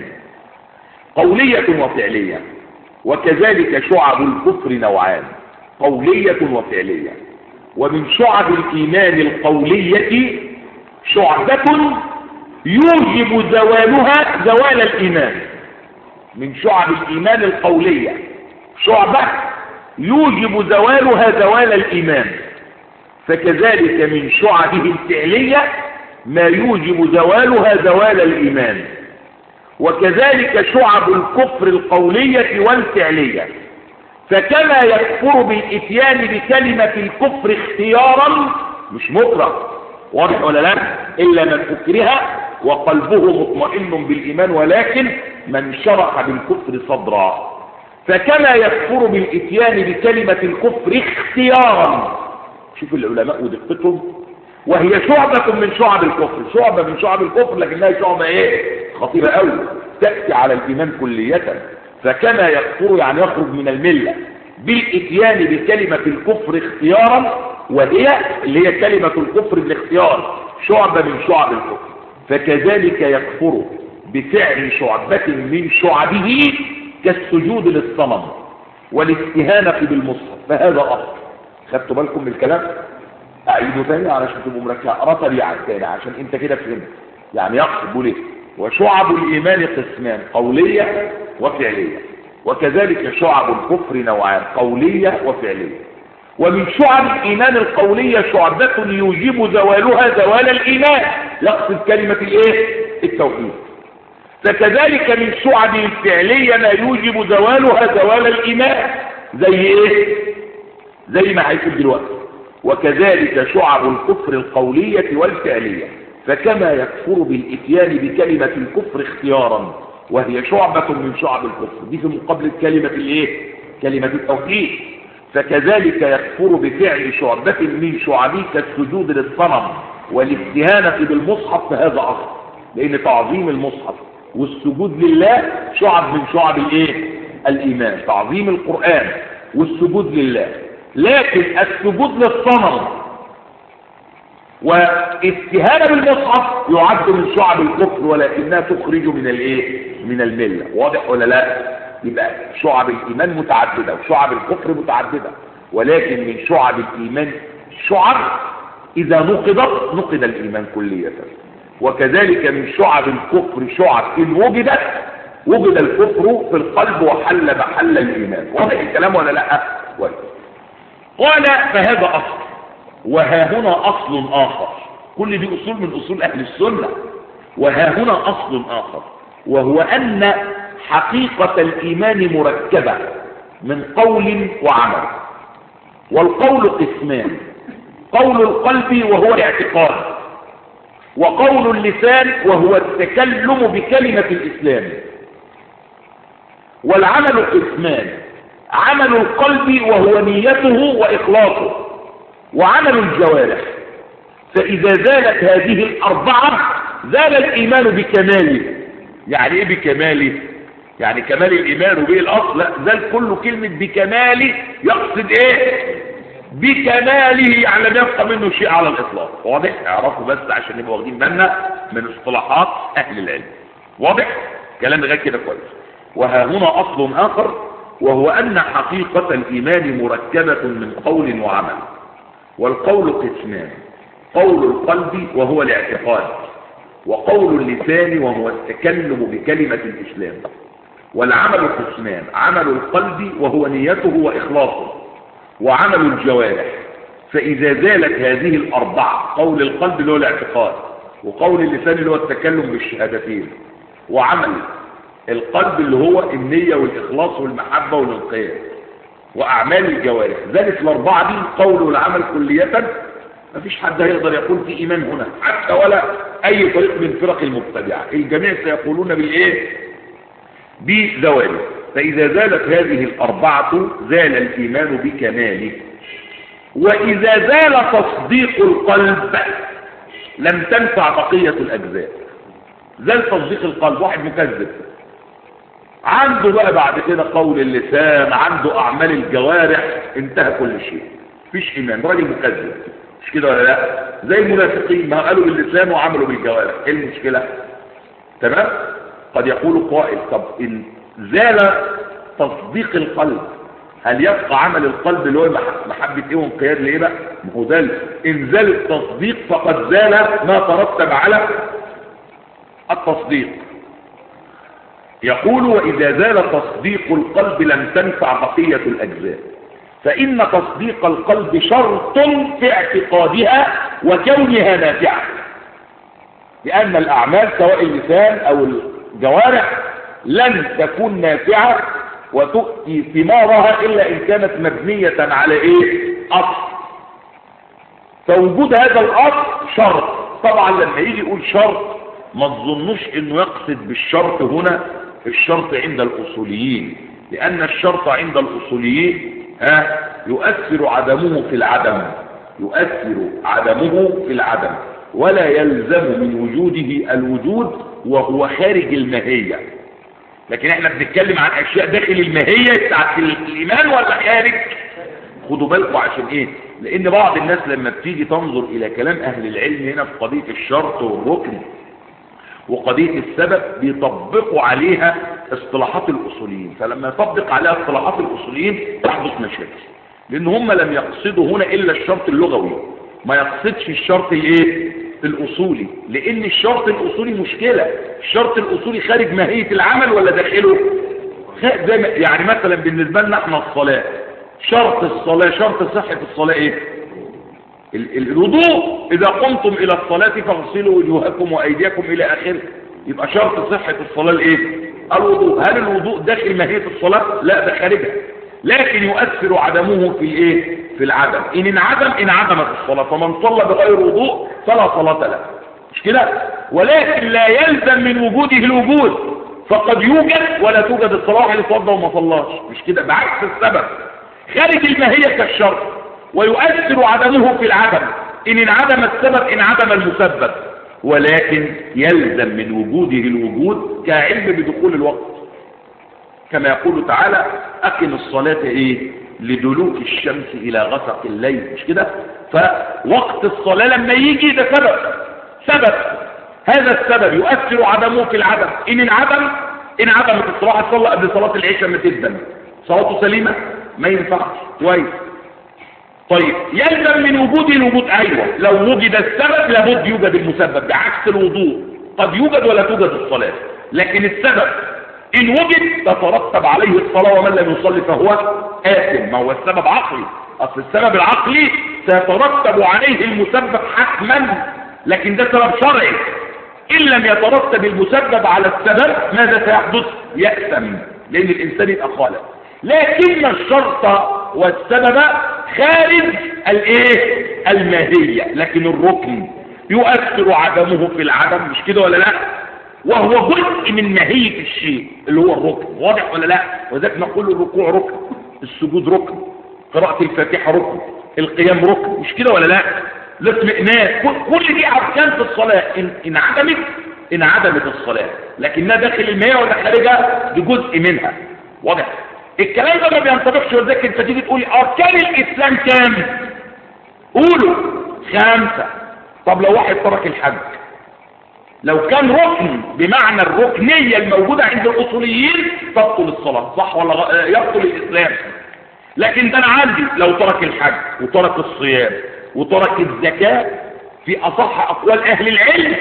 قولية وفعلية وكذلك شعب الكفر نوعان قولية وفعلية ومن شعب الإيمان القولية شعبة يوجب زوالها زوال الإيمان من شعب الإيمان القولية شعبة يوجب زوالها زوال الإيمان فكذلك من شعبه الفعلية ما يوجب زوالها زوال الإيمان وكذلك شعب الكفر القولية والفعلية فكما يكفر بالإتيان بكلمة الكفر اختيارا مش مكره واضح ولا لا إلا من أكره وقلبه مطمئن بالإيمان ولكن من شرح بالكفر صدرا فكما يكفر بالإتيان بكلمة الكفر اختيارا شوف العلماء ودقتهم وهي شعبة من شعب الكفر شعبة من شعب الكفر لكنها شعبة ايه خطيرة قوي تأتي على الإيمان كلية فكما يكفر يعني يخرج من الملة بالإتيان بكلمة الكفر اختيارا وهي اللي هي كلمة الكفر بالاختيار شعبة من شعب الكفر فكذلك يكفر بفعل شعبة من شعبه كالسجود للصنم والاستهانة بالمصحف فهذا أصل خدتوا بالكم من الكلام اعيده تاني علشان تبقوا مركزين اقرا سريعا تاني عشان انت كده فهمت يعني يقصد بيقول ايه وشعب الايمان قسمان قوليه وفعليه وكذلك شعب الكفر نوعان قوليه وفعليه ومن شعب الايمان القوليه شعبة يوجب زوالها زوال الايمان يقصد كلمة الايه التوحيد فكذلك من شعب الفعلية ما يوجب زوالها زوال الايمان زي ايه زي ما هيكون دلوقتي وكذلك شعب الكفر القولية والفعلية فكما يكفر بالإتيان بكلمة الكفر اختيارا وهي شعبة من شعب الكفر دي في مقابل كلمة الايه كلمة التوحيد فكذلك يكفر بفعل شعبة من شعبه كالسجود للصنم والاستهانة بالمصحف فهذا أصل لأن تعظيم المصحف والسجود لله شعب من شعب الايه الإيمان تعظيم القرآن والسجود لله لكن السجود للصنم واستهانة بالمصحف يعد من شعب الكفر ولكنها تخرج من الايه من الملة واضح ولا لا يبقى شعب الايمان متعددة وشعب الكفر متعددة ولكن من شعب الايمان شعب اذا نقضت نقض الايمان كلية وكذلك من شعب الكفر شعب ان وجدت وجد الكفر في القلب وحل محل الايمان واضح الكلام ولا لا كويس قال فهذا اصل وها هنا أصل آخر كل دي أصول من أصول أهل السنة وها هنا أصل آخر وهو أن حقيقة الإيمان مركبة من قول وعمل والقول قسمان قول القلب وهو الاعتقاد وقول اللسان وهو التكلم بكلمة الإسلام والعمل قسمان عمل القلب وهو نيته وإخلاصه وعمل الجوارح فإذا زالت هذه الأربعة زال الإيمان بكماله يعني إيه بكماله يعني كمال الإيمان وبيه الأصل لا زال كل كلمة بكماله يقصد إيه بكماله يعني لم يبقى منه شيء على الإطلاق واضح اعرفوا بس عشان نبقى واخدين بالنا من اصطلاحات أهل العلم واضح كلام غير كده كويس وها هنا أصل آخر وهو أن حقيقة الإيمان مركبة من قول وعمل والقول قسمان قول القلب وهو الاعتقاد وقول اللسان وهو التكلم بكلمة الإسلام والعمل قسمان عمل القلب وهو نيته وإخلاصه وعمل الجوارح فإذا زالت هذه الأربعة قول القلب اللي هو الاعتقاد وقول اللسان اللي هو التكلم بالشهادتين وعمل القلب اللي هو النية والإخلاص والمحبة والانقياد وأعمال الجوارح ذلك الأربعة دي القول والعمل كلية مفيش حد هيقدر يقول في إيمان هنا حتى ولا أي طريق من فرق المبتدعة الجميع سيقولون بالإيه بزواله فإذا زالت هذه الأربعة زال الإيمان بكماله وإذا زال تصديق القلب لم تنفع بقية الأجزاء زال تصديق القلب واحد مكذب عنده بقى بعد كده قول اللسان عنده أعمال الجوارح انتهى كل شيء مفيش إيمان راجل مكذب مش كده ولا لا زي المنافقين ما قالوا باللسان وعملوا بالجوارح ايه المشكلة تمام قد يقول قائل طب إن زال تصديق القلب هل يبقى عمل القلب اللي هو محبة ايه وانقياد لايه بقى ما هو زال ان زال التصديق فقد زال ما ترتب على التصديق يقول وإذا زال تصديق القلب لم تنفع بقية الأجزاء فإن تصديق القلب شرط في اعتقادها وكونها نافعة لأن الأعمال سواء اللسان أو الجوارح لن تكون نافعة وتؤتي ثمارها إلا إن كانت مبنية على إيه؟ أصل فوجود هذا الأصل شرط طبعا لما يجي يقول شرط ما تظنوش انه يقصد بالشرط هنا الشرط عند الأصوليين لأن الشرط عند الأصوليين ها يؤثر عدمه في العدم يؤثر عدمه في العدم ولا يلزم من وجوده الوجود وهو خارج الماهية لكن احنا بنتكلم عن اشياء داخل الماهية بتاعت الايمان ولا خارج خدوا بالكم عشان ايه لان بعض الناس لما بتيجي تنظر الى كلام اهل العلم هنا في قضية الشرط والركن وقضية السبب بيطبقوا عليها اصطلاحات الاصوليين فلما يطبق عليها اصطلاحات الاصوليين تحدث مشاكل لان هم لم يقصدوا هنا الا الشرط اللغوي ما يقصدش الشرط الايه الاصولي لان الشرط الاصولي مشكلة الشرط الاصولي خارج ماهية العمل ولا داخله زي ما يعني مثلا بالنسبة لنا احنا الصلاة شرط الصلاة شرط صحة الصلاة ايه الوضوء اذا قمتم الى الصلاة فاغسلوا وجوهكم وايديكم الى اخره يبقى شرط صحة الصلاة الايه الوضوء هل الوضوء داخل ماهية الصلاة لا ده خارجها لكن يؤثر عدمه في الايه في العدم إن انعدم انعدمت الصلاة فمن صلى بغير وضوء فلا صلاة له مش كده ولكن لا يلزم من وجوده الوجود فقد يوجد ولا توجد الصلاة اللي توضى وما صلاش مش كده بعكس السبب خارج الماهية كالشرط ويؤثر عدمه في العدم إن انعدم السبب انعدم المسبب ولكن يلزم من وجوده الوجود كعلم بدخول الوقت كما يقول تعالى أقم الصلاة إيه لدلوك الشمس إلى غسق الليل مش كده فوقت الصلاة لما يجي ده سبب سبب هذا السبب يؤثر عدمه في العدم إن انعدم إن عدمت الصلاة صلى قبل صلاة العشاء ما تبدأ صلاته سليمة ما ينفعش كويس طيب يلزم من وجود الوجود أيوة لو وجد السبب لابد يوجد المسبب بعكس الوضوء قد يوجد ولا توجد الصلاة لكن السبب إن وجد تترتب عليه الصلاة ومن لم يصلي فهو آثم ما هو السبب عقلي أصل السبب العقلي سيترتب عليه المسبب حتما لكن ده سبب شرعي إن لم يترتب المسبب على السبب ماذا سيحدث يأثم لأن الإنسان يبقى خالق لكن الشرط والسبب خارج الايه الماهية لكن الركن يؤثر عدمه في العدم مش كده ولا لا وهو جزء من ماهية الشيء اللي هو الركن واضح ولا لا وذلك نقول الركوع ركن السجود ركن قراءة الفاتحة ركن القيام ركن مش كده ولا لا الاطمئنان كل دي اركان في الصلاة ان انعدمت انعدمت الصلاة لكنها داخل المياه ولا خارجها بجزء منها واضح الكلام ده ما بينطبقش وذلك انت تيجي تقول اركان الاسلام كام قولوا خمسة طب لو واحد ترك الحج لو كان ركن بمعنى الركنية الموجودة عند الأصوليين تبطل الصلاة صح ولا غ... يبطل الإسلام لكن ده أنا عندي لو ترك الحج وترك الصيام وترك الزكاة في أصح أقوال أهل العلم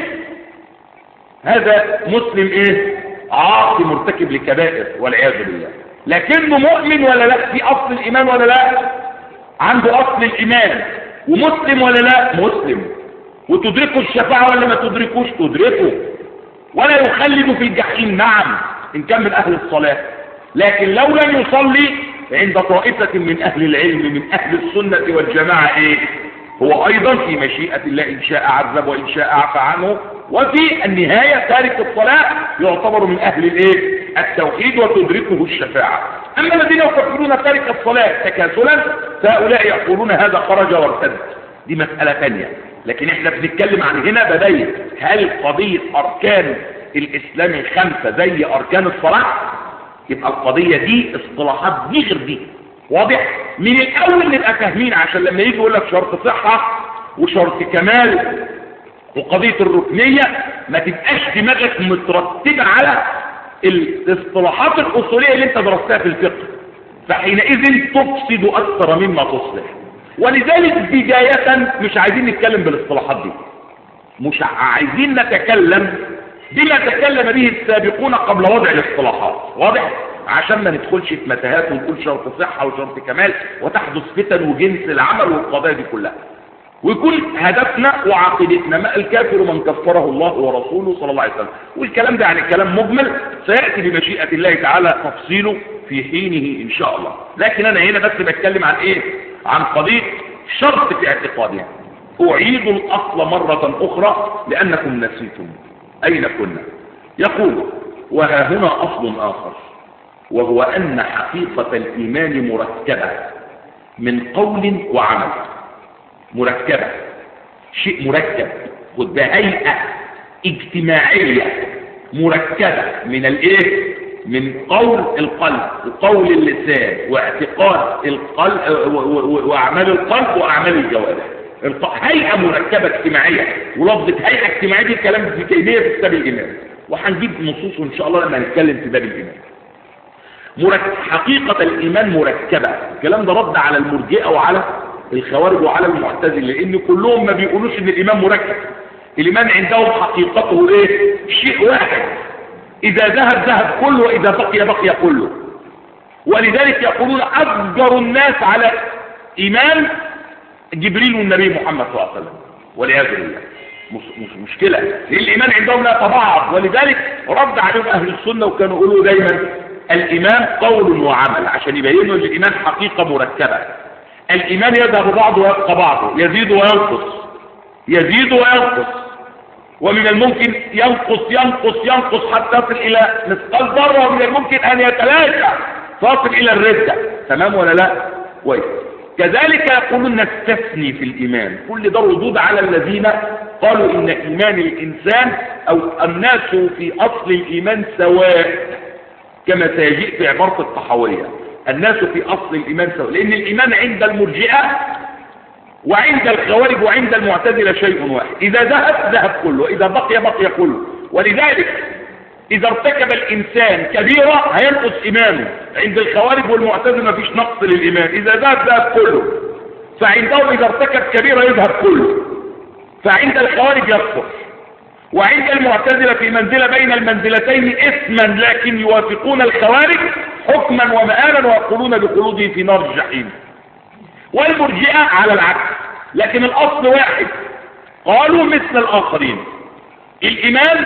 هذا مسلم إيه عاصي مرتكب لكبائر والعياذ بالله لكنه مؤمن ولا لا في أصل الإيمان ولا لا عنده أصل الإيمان ومسلم ولا لا مسلم وتدركه الشفاعة ولا ما تدركوش تدركه ولا يخلد في الجحيم نعم إن كان من أهل الصلاة لكن لو لم يصلي عند طائفة من أهل العلم من أهل السنة والجماعة إيه هو أيضا في مشيئة الله إن شاء عذب وإن شاء عفى عنه وفي النهاية تارك الصلاة يعتبر من أهل الإيه التوحيد وتدركه الشفاعة أما الذين يكفرون تارك الصلاة تكاسلا فهؤلاء يقولون هذا خرج وارتد دي مسألة ثانية لكن احنا بنتكلم عن هنا بداية هل قضية أركان الإسلام الخمسة زي أركان الصلاة يبقى القضية دي اصطلاحات دي غير دي واضح من الأول نبقى فاهمين عشان لما يجي يقول لك شرط صحة وشرط كمال وقضية الركنية ما تبقاش دماغك مترتبة على الاصطلاحات الأصولية اللي انت درستها في الفقه فحينئذ تفسد أكثر مما تصلح ولذلك بداية مش عايزين نتكلم بالاصطلاحات دي مش عايزين نتكلم بما تكلم به السابقون قبل وضع الاصطلاحات واضح عشان ما ندخلش في متاهات ونقول شرط صحة وشرط كمال وتحدث فتن وجنس العمل والقضايا دي كلها ويكون هدفنا وعقيدتنا ما الكافر من كفره الله ورسوله صلى الله عليه وسلم والكلام ده يعني كلام مجمل سيأتي بمشيئة الله تعالى تفصيله في حينه إن شاء الله لكن أنا هنا بس بتكلم عن إيه عن قضية شرط في اعتقادها أعيد الأصل مرة أخرى لأنكم نسيتم أين كنا يقول وها هنا أصل آخر وهو أن حقيقة الإيمان مركبة من قول وعمل مركبة شيء مركب خد بهيئة اجتماعية مركبة من الايه من قول القلب وقول اللسان واعتقاد القلب واعمال القلب واعمال الجوارح هيئة مركبة اجتماعية ولفظة هيئة اجتماعية دي الكلام في تيمية في كتاب الإيمان وهنجيب نصوص إن شاء الله لما نتكلم في باب الإيمان مركب حقيقة الإيمان مركبة الكلام ده رد على المرجئة وعلى الخوارج وعلى المعتزلة لأن كلهم ما بيقولوش إن الإيمان مركب الإيمان عندهم حقيقته إيه شيء واحد إذا ذهب ذهب كله وإذا بقي بقي كله ولذلك يقولون أفجر الناس على إيمان جبريل والنبي محمد صلى الله عليه وسلم والعياذ بالله مش, مش مشكلة الإيمان عندهم لا تبعض ولذلك رد عليهم أهل السنة وكانوا يقولوا دايما الإيمان قول وعمل عشان يبينوا أن الإيمان حقيقة مركبة الإيمان يذهب بعضه ويبقى بعضه يزيد وينقص يزيد وينقص ومن الممكن ينقص ينقص ينقص حتى يصل إلى مثقال ذرة ومن الممكن أن يتلاشى فيصل إلى الردة تمام ولا لا؟ كويس كذلك يقولون نستثني في الإيمان كل ده ردود على الذين قالوا إن إيمان الإنسان أو الناس في أصل الإيمان سواء كما سيجيء في عبارة الطحاوية الناس في أصل الإيمان سواء لأن الإيمان عند المرجئة وعند الخوارج وعند المعتزلة شيء واحد إذا ذهب ذهب كله إذا بقي بقي كله ولذلك إذا ارتكب الإنسان كبيرة هينقص إيمانه عند الخوارج والمعتزلة مفيش نقص للإيمان إذا ذهب ذهب كله فعندهم إذا ارتكب كبيرة يذهب كله فعند الخوارج يكفر وعند المعتزلة في منزلة بين المنزلتين اسما لكن يوافقون الخوارج حكما ومآلا ويقولون بخلوده في نار الجحيم والمرجئة على العكس لكن الأصل واحد قالوا مثل الآخرين الإيمان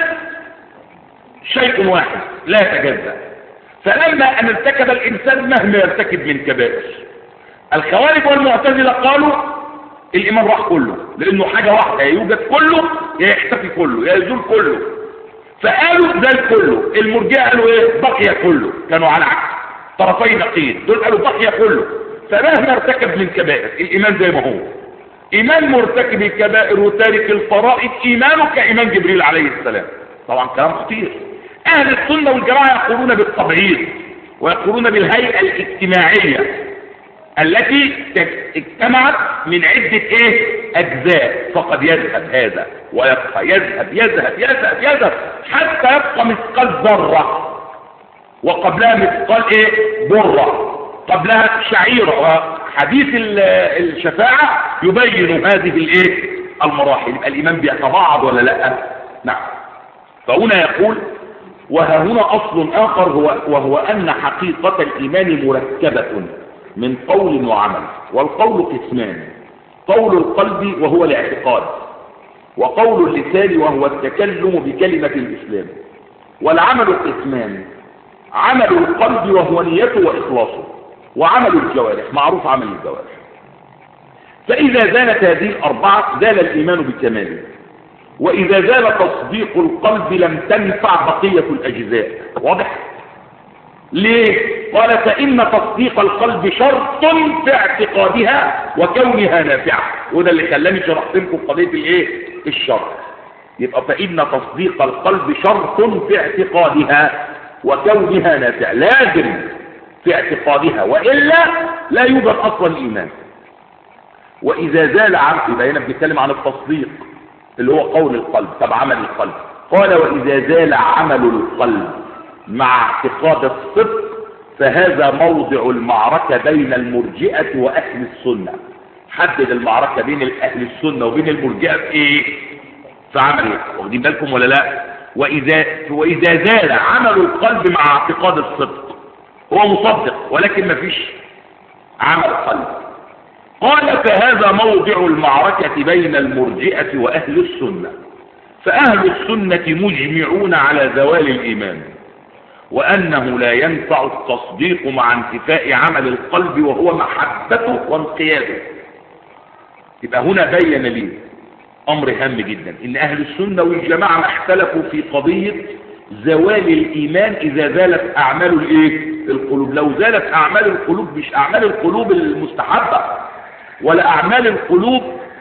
شيء واحد لا يتجزأ فلما أن ارتكب الإنسان مهما يرتكب من كبائر الخوارج والمعتزلة قالوا الإيمان راح كله لأنه حاجة واحدة يا يوجد كله يا يختفي كله يا يزول كله فقالوا زال كله المرجئة قالوا ايه بقي كله كانوا على عكس طرفي نقيض دول قالوا بقي كله فمهما ارتكب من كبائر الإيمان زي ما هو إيمان مرتكب الكبائر وتارك الفرائض إيمانه كإيمان جبريل عليه السلام طبعا كلام خطير أهل السنة والجماعة يقولون بالتبعيض ويقولون بالهيئة الاجتماعية التي اجتمعت من عدة ايه اجزاء فقد يذهب هذا ويبقى يذهب يذهب يذهب يذهب حتى يبقى مثقال ذرة وقبلها مثقال ايه برة قبلها شعيرة وحديث الشفاعة يبين هذه الايه المراحل يبقى الايمان بيتباعض ولا لا نعم فهنا يقول وها هنا اصل اخر هو وهو ان حقيقة الايمان مركبة من قول وعمل والقول قسمان قول القلب وهو الاعتقاد وقول اللسان وهو التكلم بكلمة الإسلام والعمل قسمان عمل القلب وهو نيته وإخلاصه وعمل الجوارح معروف عمل الجوارح فإذا زالت هذه الأربعة زال الإيمان بكماله وإذا زال تصديق القلب لم تنفع بقية الأجزاء واضح؟ ليه قال فإن تصديق القلب شرط في اعتقادها وكونها نافعة وده اللي خلاني شرحت لكم قضية الايه الشرط يبقى فإن تصديق القلب شرط في اعتقادها وكونها نافعة لازم في اعتقادها وإلا لا يوجد أصلا إيمان وإذا زال عن يبقى هنا بنتكلم عن التصديق اللي هو قول القلب طب عمل القلب قال وإذا زال عمل القلب مع اعتقاد الصدق فهذا موضع المعركة بين المرجئة وأهل السنة حدد المعركة بين أهل السنة وبين المرجئة في ايه في عمل ايه واخدين بالكم ولا لا وإذا, وإذا زال عمل القلب مع اعتقاد الصدق هو مصدق ولكن ما فيش عمل قلب قال فهذا موضع المعركة بين المرجئة وأهل السنة فأهل السنة مجمعون على زوال الإيمان وأنه لا ينفع التصديق مع انتفاء عمل القلب وهو محبته وانقياده يبقى هنا بين لي أمر هام جدا إن أهل السنة والجماعة ما اختلفوا في قضية زوال الإيمان إذا زالت أعمال الإيه؟ القلوب لو زالت أعمال القلوب مش أعمال القلوب المستحبة ولا أعمال القلوب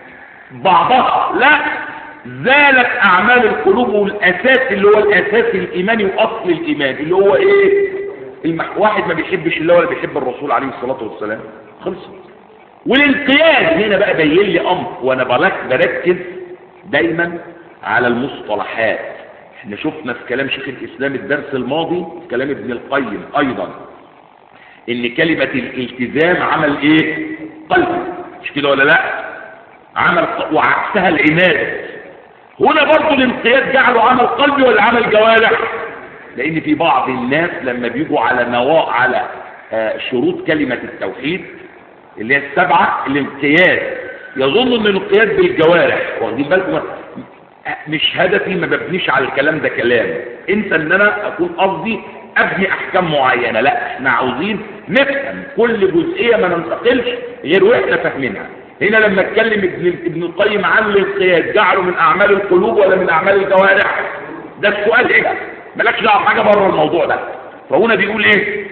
بعضها لا زالت اعمال القلوب والاساس اللي هو الاساس الايماني واصل الايمان اللي هو ايه المح... واحد ما بيحبش الله ولا بيحب الرسول عليه الصلاة والسلام خلصت والانقياد هنا بقى بين لي امر وانا بركز دايما على المصطلحات احنا شفنا في كلام شيخ الاسلام الدرس الماضي في كلام ابن القيم ايضا ان كلمة الالتزام عمل ايه قلب مش كده ولا لا عمل وعكسها العناد هنا برضه الانقياد جعله عمل قلبي ولا عمل جوارح لان في بعض الناس لما بيجوا على نواة على آه شروط كلمة التوحيد اللي هي السبعة الانقياد يظن ان الانقياد بالجوارح واخدين بالكم مش هدفي ما ببنيش على الكلام ده كلام انت ان انا اكون قصدي ابني احكام معينة لا احنا عاوزين نفهم كل جزئية ما ننتقلش غير واحنا فاهمينها هنا لما اتكلم ابن ابن القيم عن الانقياد جعله من اعمال القلوب ولا من اعمال الجوارح ده السؤال ايه مالكش دعوه حاجه بره الموضوع ده فهنا بيقول ايه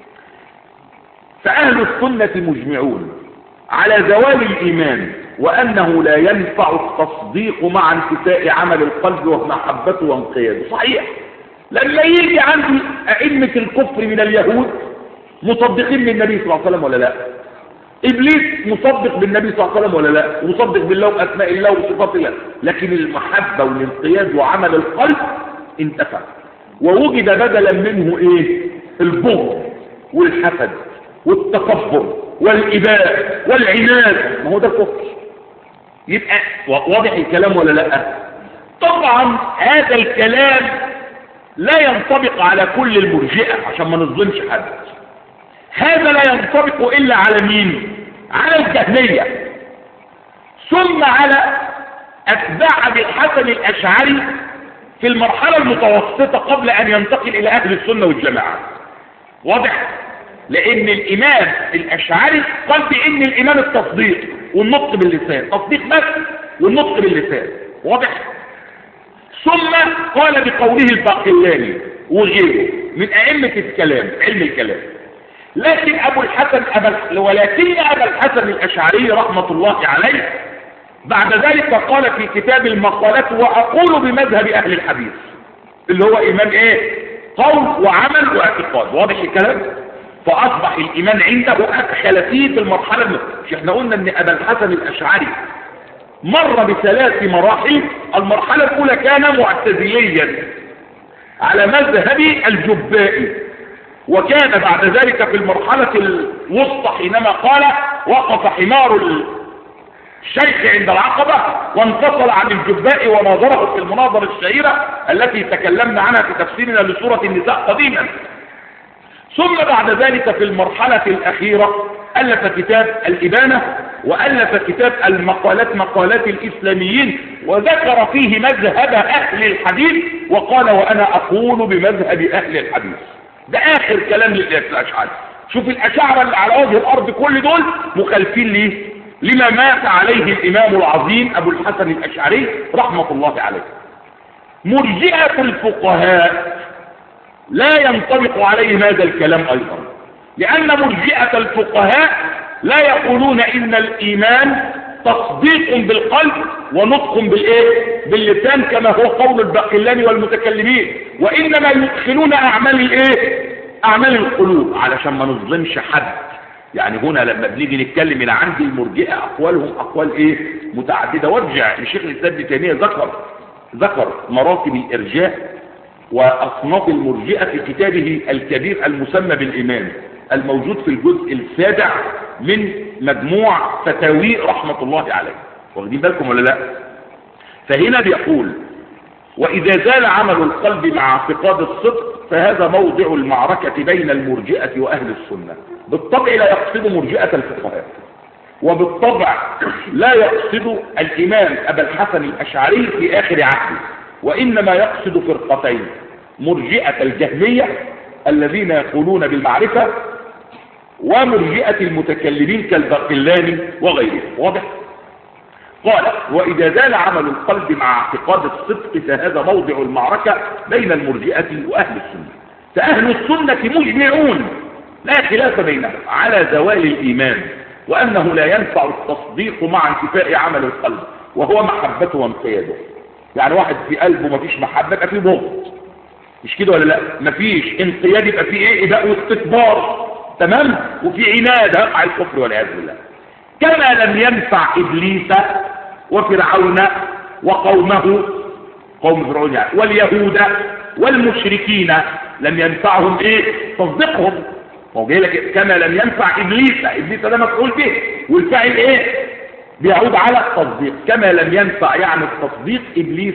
فاهل السنه مجمعون على زوال الايمان وانه لا ينفع التصديق مع انتفاء عمل القلب ومحبته وانقياده صحيح لما يجي عندي ائمه الكفر من اليهود مصدقين بالنبي صلى الله عليه وسلم ولا لا ابليس مصدق بالنبي صلى الله عليه وسلم ولا لا مصدق بالله واسماء الله وصفات الله لكن المحبه والانقياد وعمل القلب انتفع ووجد بدلا منه ايه البغض والحسد والتكبر والاباء والعناد ما هو ده الكفر يبقى واضح الكلام ولا لا طبعا هذا الكلام لا ينطبق على كل المرجئه عشان ما نظلمش حد هذا لا ينطبق إلا على مين على الجهمية ثم على أتباع أبي الحسن الأشعري في المرحلة المتوسطة قبل أن ينتقل إلى أهل السنة والجماعة واضح لأن الإمام الأشعري قال بأن الإمام التصديق والنطق باللسان تصديق بس والنطق باللسان واضح ثم قال بقوله الباقلاني وغيره من أئمة الكلام علم الكلام لكن ابو الحسن أبا ولكن ابا الحسن الاشعري رحمة الله عليه بعد ذلك قال في كتاب المقالات واقول بمذهب اهل الحديث اللي هو ايمان ايه قول وعمل واعتقاد واضح الكلام فاصبح الايمان عنده ادخل فيه في المرحلة مش احنا قلنا ان ابا الحسن الاشعري مر بثلاث مراحل المرحلة الاولى كان معتزليا على مذهب الجبائي وكان بعد ذلك في المرحلة الوسطى حينما قال وقف حمار الشيخ عند العقبة وانفصل عن الجباء وناظره في المناظرة الشهيرة التي تكلمنا عنها في تفسيرنا لسورة النساء قديما ثم بعد ذلك في المرحلة الأخيرة ألف كتاب الإبانة وألف كتاب المقالات مقالات الإسلاميين وذكر فيه مذهب أهل الحديث وقال وأنا أقول بمذهب أهل الحديث ده اخر كلام للاشعار شوف الاشاعره اللي على وجه الارض كل دول مخالفين ليه لما مات عليه الامام العظيم ابو الحسن الاشعري رحمه الله عليه مرجئه الفقهاء لا ينطبق عليهم هذا الكلام ايضا لان مرجئه الفقهاء لا يقولون ان الايمان تصديق بالقلب ونطق بالايه باللسان كما هو قول الباقلاني والمتكلمين وانما يدخلون اعمال الايه اعمال القلوب علشان ما نظلمش حد يعني هنا لما بنيجي نتكلم من عند المرجئه اقوالهم اقوال ايه متعدده وارجع لشيخ الاسلام ابن تيميه ذكر ذكر مراتب الارجاء واصناف المرجئه في كتابه الكبير المسمى بالايمان الموجود في الجزء السابع من مجموع فتاوي رحمة الله عليه واخدين بالكم ولا لا فهنا بيقول وإذا زال عمل القلب مع اعتقاد الصدق فهذا موضع المعركة بين المرجئة وأهل السنة بالطبع لا يقصد مرجئة الفقهاء وبالطبع لا يقصد الإمام أبا الحسن الأشعري في آخر عهده وإنما يقصد فرقتين مرجئة الجهمية الذين يقولون بالمعرفة ومرجئة المتكلمين كالباقلاني وغيره واضح قال وإذا زال عمل القلب مع اعتقاد الصدق فهذا موضع المعركة بين المرجئة وأهل السنة فأهل السنة مجمعون لا خلاف بينهم على زوال الإيمان وأنه لا ينفع التصديق مع انتفاء عمل القلب وهو محبته وانقياده يعني واحد في قلبه مفيش محبة يبقى فيه بغض مش كده ولا لا مفيش انقياد يبقى فيه ايه إباء واستكبار تمام وفي عناد يقع الكفر والعياذ بالله كما لم ينفع ابليس وفرعون وقومه قوم فرعون يعني واليهود والمشركين لم ينفعهم ايه تصديقهم هو جاي لك كما لم ينفع ابليس ابليس ده مفعول به والفاعل ايه بيعود على التصديق كما لم ينفع يعني التصديق ابليس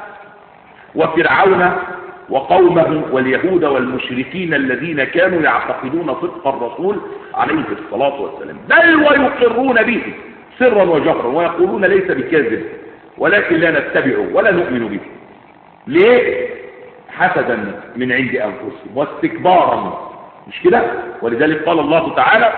وفرعون وقومه واليهود والمشركين الذين كانوا يعتقدون صدق الرسول عليه الصلاة والسلام بل ويقرون به سرا وجهرا ويقولون ليس بكاذب ولكن لا نتبعه ولا نؤمن به ليه حسدا من عند أنفسهم واستكبارا مش كده ولذلك قال الله تعالى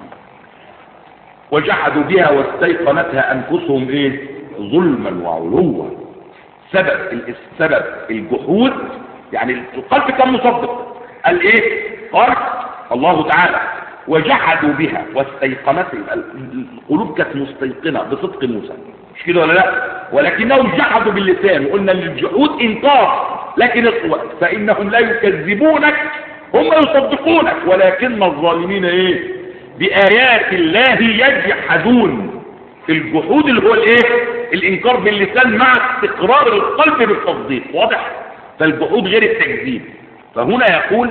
وجحدوا بها واستيقنتها أنفسهم إيه ظلما وعلوا سبب السبب الجحود يعني القلب كان مصدق قال ايه قال الله تعالى وجحدوا بها واستيقنتها القلوب كانت مستيقنه بصدق موسى مش كده ولا لا ولكنهم جحدوا باللسان وقلنا ان الجحود انكار لكن اصوات فانهم لا يكذبونك هم يصدقونك ولكن الظالمين ايه بايات الله يجحدون الجحود اللي هو الايه الانكار باللسان مع استقرار القلب بالتصديق واضح فالجحود غير التكذيب فهنا يقول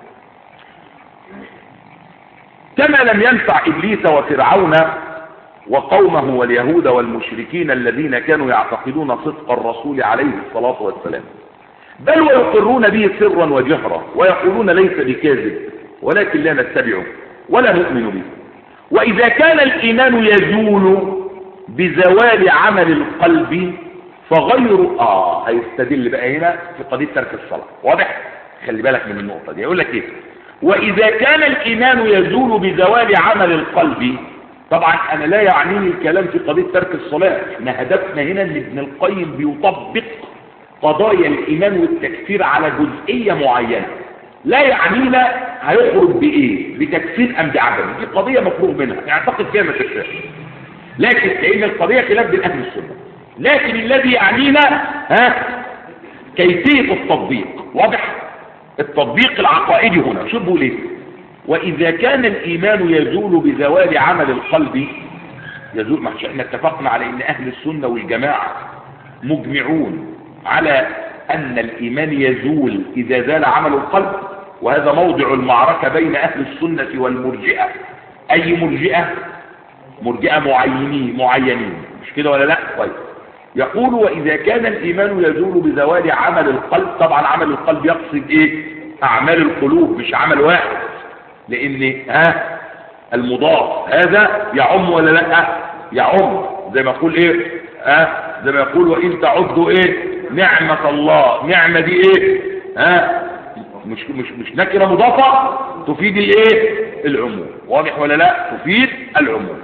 كما لم ينفع ابليس وفرعون وقومه واليهود والمشركين الذين كانوا يعتقدون صدق الرسول عليه الصلاة والسلام بل ويقرون به سرا وجهرا ويقولون ليس بكاذب ولكن لا نتبعه ولا نؤمن به وإذا كان الإيمان يزول بزوال عمل القلب فغير آه هيستدل بقى هنا في قضية ترك الصلاة واضح خلي بالك من النقطة دي يقول لك ايه وإذا كان الإيمان يزول بزوال عمل القلب طبعا أنا لا يعنيني الكلام في قضية ترك الصلاة احنا هدفنا هنا ان ابن القيم بيطبق قضايا الإيمان والتكفير على جزئية معينة لا يعنينا هيخرج بإيه بتكفير أم بعدم دي قضية مفروغ منها يعتقد فيها ما تشاء لكن لأن القضية خلاف بين أهل السنة لكن الذي يعنينا ها كيفية التطبيق واضح التطبيق العقائدي هنا شو بقول ايه وإذا كان الإيمان يزول بزوال عمل القلب يزول ما احنا اتفقنا على ان أهل السنة والجماعة مجمعون على أن الإيمان يزول إذا زال عمل القلب وهذا موضع المعركة بين أهل السنة والمرجئة أي مرجئة مرجئة معينين معينين مش كده ولا لا طيب يقول وإذا كان الإيمان يزول بزوال عمل القلب طبعا عمل القلب يقصد إيه أعمال القلوب مش عمل واحد لأن ها المضاف هذا يعم ولا لا يعم زي ما يقول إيه ها زي ما يقول وإن تعدوا إيه نعمة الله نعمة دي إيه ها مش مش مش نكرة مضافة تفيد الإيه العموم واضح ولا لا تفيد العموم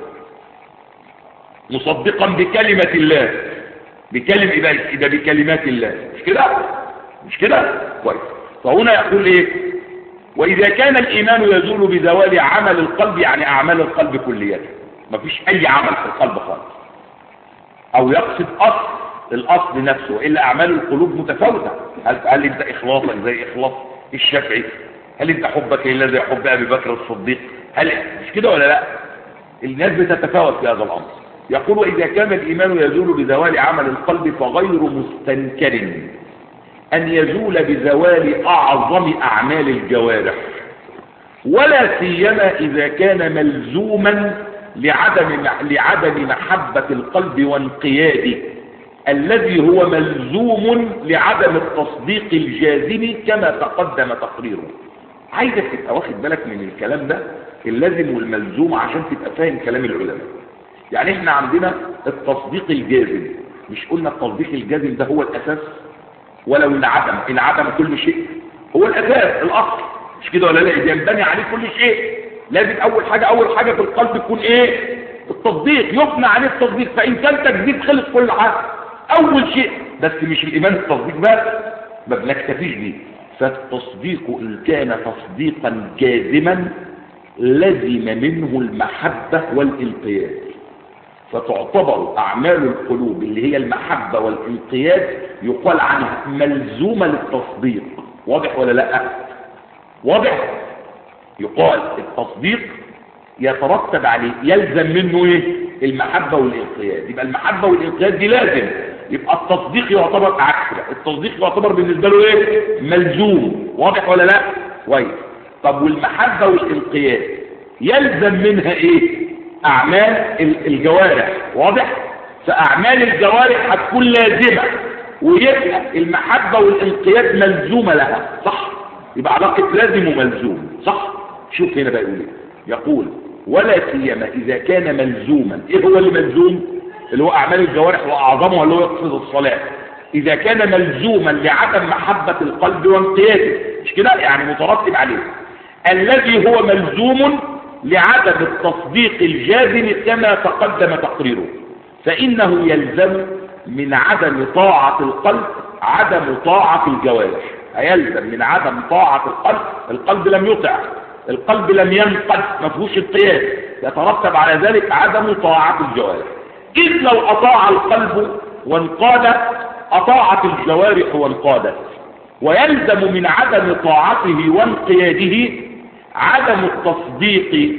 مصدقا بكلمة الله بكلمة إذا بكلمات الله مش كده مش كده كويس فهنا يقول ايه واذا كان الايمان يزول بزوال عمل القلب يعني اعمال القلب كليا مفيش اي عمل في القلب خالص او يقصد اصل الاصل نفسه الا اعمال القلوب متفاوته هل, هل انت اخلاصك زي اخلاص الشافعي هل انت حبك لله زي حب ابي بكر الصديق هل مش كده ولا لا الناس بتتفاوت في هذا الامر يقول وإذا كان الإيمان يزول بزوال عمل القلب فغير مستنكر أن يزول بزوال أعظم أعمال الجوارح ولا سيما إذا كان ملزوما لعدم لعدم محبة القلب وانقياده الذي هو ملزوم لعدم التصديق الجازم كما تقدم تقريره عايزك تبقى واخد بالك من الكلام ده اللازم والملزوم عشان تبقى فاهم كلام العلماء يعني احنا عندنا التصديق الجازم مش قلنا التصديق الجازم ده هو الاساس ولو انعدم انعدم كل شيء هو الاساس الاصل مش كده ولا لا ينبني عليه كل شيء لازم اول حاجه اول حاجه في القلب تكون ايه التصديق يبنى عليه التصديق فان كان تكذيب خلص كل حاجه اول شيء بس مش الايمان التصديق بس ما بنكتفيش بيه فالتصديق ان كان تصديقا جازما لزم منه المحبه والانقياد فتعتبر أعمال القلوب اللي هي المحبة والانقياد يقال عنها ملزومة للتصديق واضح ولا لا واضح يقال التصديق يترتب عليه يلزم منه ايه المحبة والانقياد يبقى المحبة والانقياد دي لازم يبقى التصديق يعتبر عكس التصديق يعتبر بالنسبة له ايه ملزوم واضح ولا لا كويس طب والمحبة والانقياد يلزم منها ايه اعمال الجوارح واضح فاعمال الجوارح هتكون لازمة ويبقى المحبة والانقياد ملزومة لها صح يبقى علاقة لازم وملزوم صح شوف هنا بقى يقول ايه يقول ولا سيما اذا كان ملزوما ايه هو اللي ملزوم اللي هو اعمال الجوارح واعظمها اللي هو يقصد الصلاة إذا كان ملزوما لعدم محبة القلب وانقياده مش كده يعني مترتب عليه الذي هو ملزوم لعدم التصديق الجازم كما تقدم تقريره فإنه يلزم من عدم طاعة القلب عدم طاعة الجوارح هيلزم من عدم طاعة القلب القلب لم يطع القلب لم ينقد ما فيهوش انقياد يترتب على ذلك عدم طاعة الجوارح إذ لو أطاع القلب وانقاد أطاعت الجوارح وانقادت ويلزم من عدم طاعته وانقياده عدم التصديق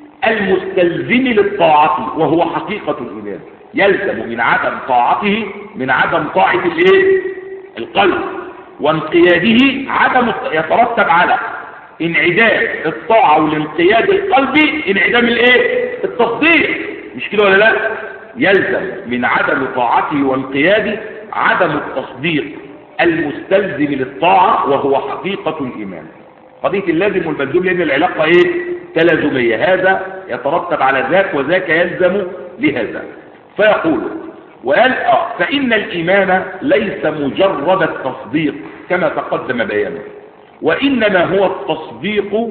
المستلزم للطاعة وهو حقيقة الإيمان يلزم من عدم طاعته من عدم طاعة الايه القلب وانقياده عدم يترتب على انعدام الطاعة والانقياد القلبي انعدام الايه التصديق مش كده ولا لا يلزم من عدم طاعته وانقياده عدم التصديق المستلزم للطاعة وهو حقيقة الإيمان قضية اللازم والملزوم لأن العلاقة ايه تلازمية هذا يترتب على ذاك وذاك يلزم لهذا فيقول وقال آه فإن الإيمان ليس مجرد التصديق كما تقدم بيانه وإنما هو التصديق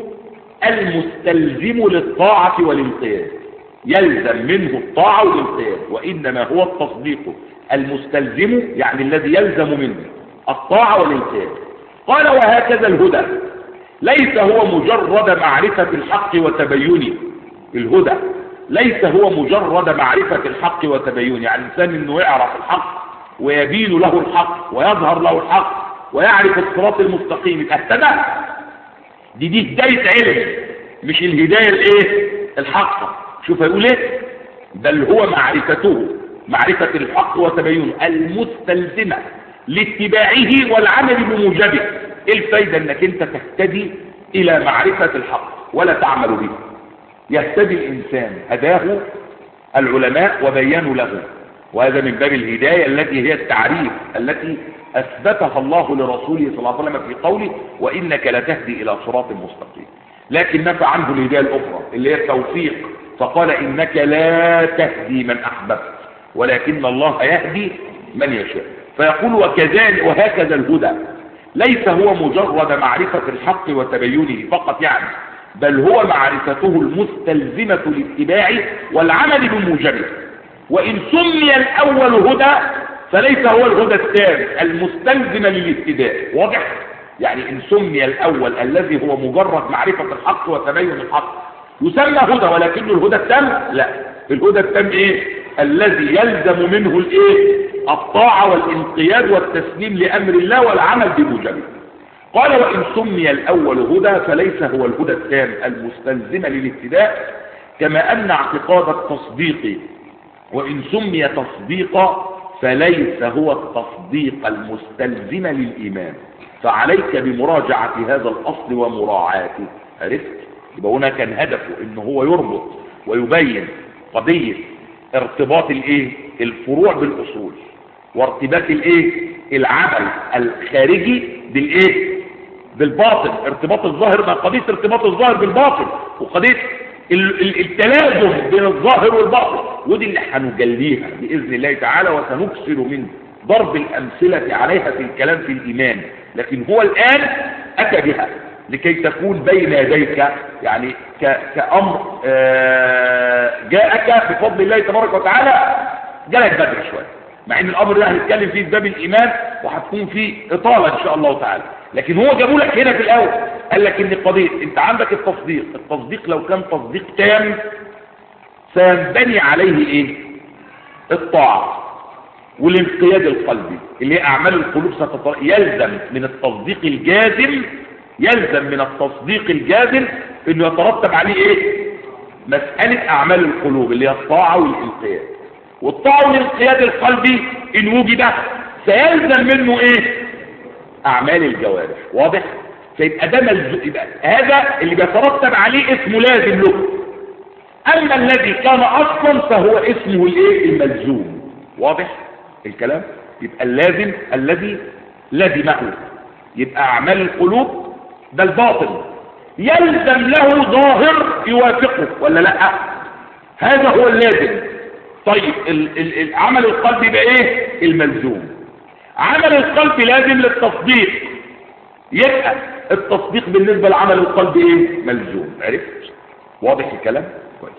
المستلزم للطاعة والانقياد يلزم منه الطاعة والانقياد وإنما هو التصديق المستلزم يعني الذي يلزم منه الطاعة والانقياد قال وهكذا الهدى ليس هو مجرد معرفة الحق وتبينه الهدى ليس هو مجرد معرفة الحق وتبينه يعني الإنسان أنه يعرف الحق ويبين له الحق ويظهر له الحق ويعرف الصراط المستقيم اهتدى دي دي هداية علم مش الهداية الايه الحق شوف يقول ايه بل هو معرفته معرفة الحق وتبينه المستلزمة لاتباعه والعمل بموجبه ايه الفايدة انك انت تهتدي الى معرفة الحق ولا تعمل به يهتدي الانسان هداه العلماء وبينوا له وهذا من باب الهداية التي هي التعريف التي أثبتها الله لرسوله صلى الله عليه وسلم في قوله وإنك لتهدي إلى صراط مستقيم لكن نفى عنه الهداية الأخرى اللي هي التوفيق فقال إنك لا تهدي من أحببت ولكن الله يهدي من يشاء فيقول وكذلك وهكذا الهدى ليس هو مجرد معرفة الحق وتبينه فقط يعني بل هو معرفته المستلزمة لاتباعه والعمل بموجبه وإن سمي الأول هدى فليس هو الهدى التام المستلزم للابتداء واضح يعني إن سمي الأول الذي هو مجرد معرفة الحق وتبين الحق يسمى هدى ولكنه الهدى التام لا الهدى التام ايه الذي يلزم منه الايه الطاعة والانقياد والتسليم لأمر الله والعمل بموجبه قال وإن سمي الأول هدى فليس هو الهدى التام المستلزم للابتداء كما أن اعتقاد التصديق وإن سمي تصديقا فليس هو التصديق المستلزم للإيمان فعليك بمراجعة هذا الأصل ومراعاته عرفت يبقى هنا كان هدفه ان هو يربط ويبين قضية ارتباط الايه الفروع بالاصول وارتباط الايه العمل الخارجي بالايه بالباطن ارتباط الظاهر مع قضية ارتباط الظاهر بالباطن وقضية التلازم بين الظاهر والباطن ودي اللي هنجليها بإذن الله تعالى وسنكسر من ضرب الأمثلة عليها في الكلام في الإيمان لكن هو الآن أتى بها لكي تكون بين يديك يعني كأمر جاءك بفضل الله تبارك وتعالى جالك بدري شوية مع ان الامر ده هنتكلم فيه في باب الايمان وهتكون فيه اطاله ان شاء الله تعالى لكن هو جابوا لك هنا في الاول قال لك ان قضيه انت عندك التصديق التصديق لو كان تصديق تام سينبني عليه ايه الطاعه والانقياد القلبي اللي هي اعمال القلوب ستطلع يلزم من التصديق الجازم يلزم من التصديق الجازم انه يترتب عليه ايه مساله اعمال القلوب اللي هي الطاعه والانقياد والطاعه والانقياد القلبي ان وجد سيلزم منه ايه اعمال الجوارح واضح فيبقى ده ملزوم يبقى هذا اللي بيترتب عليه اسمه لازم له اما الذي كان اصلا فهو اسمه الايه الملزوم واضح الكلام يبقى اللازم الذي لزمه يبقى اعمال القلوب ده الباطن يلزم له ظاهر يوافقه ولا لا هذا هو اللازم طيب ال ال العمل القلبي يبقى ايه الملزوم عمل القلب لازم للتصديق يبقى التصديق بالنسبة لعمل القلب ايه ملزوم عرفت واضح الكلام كويس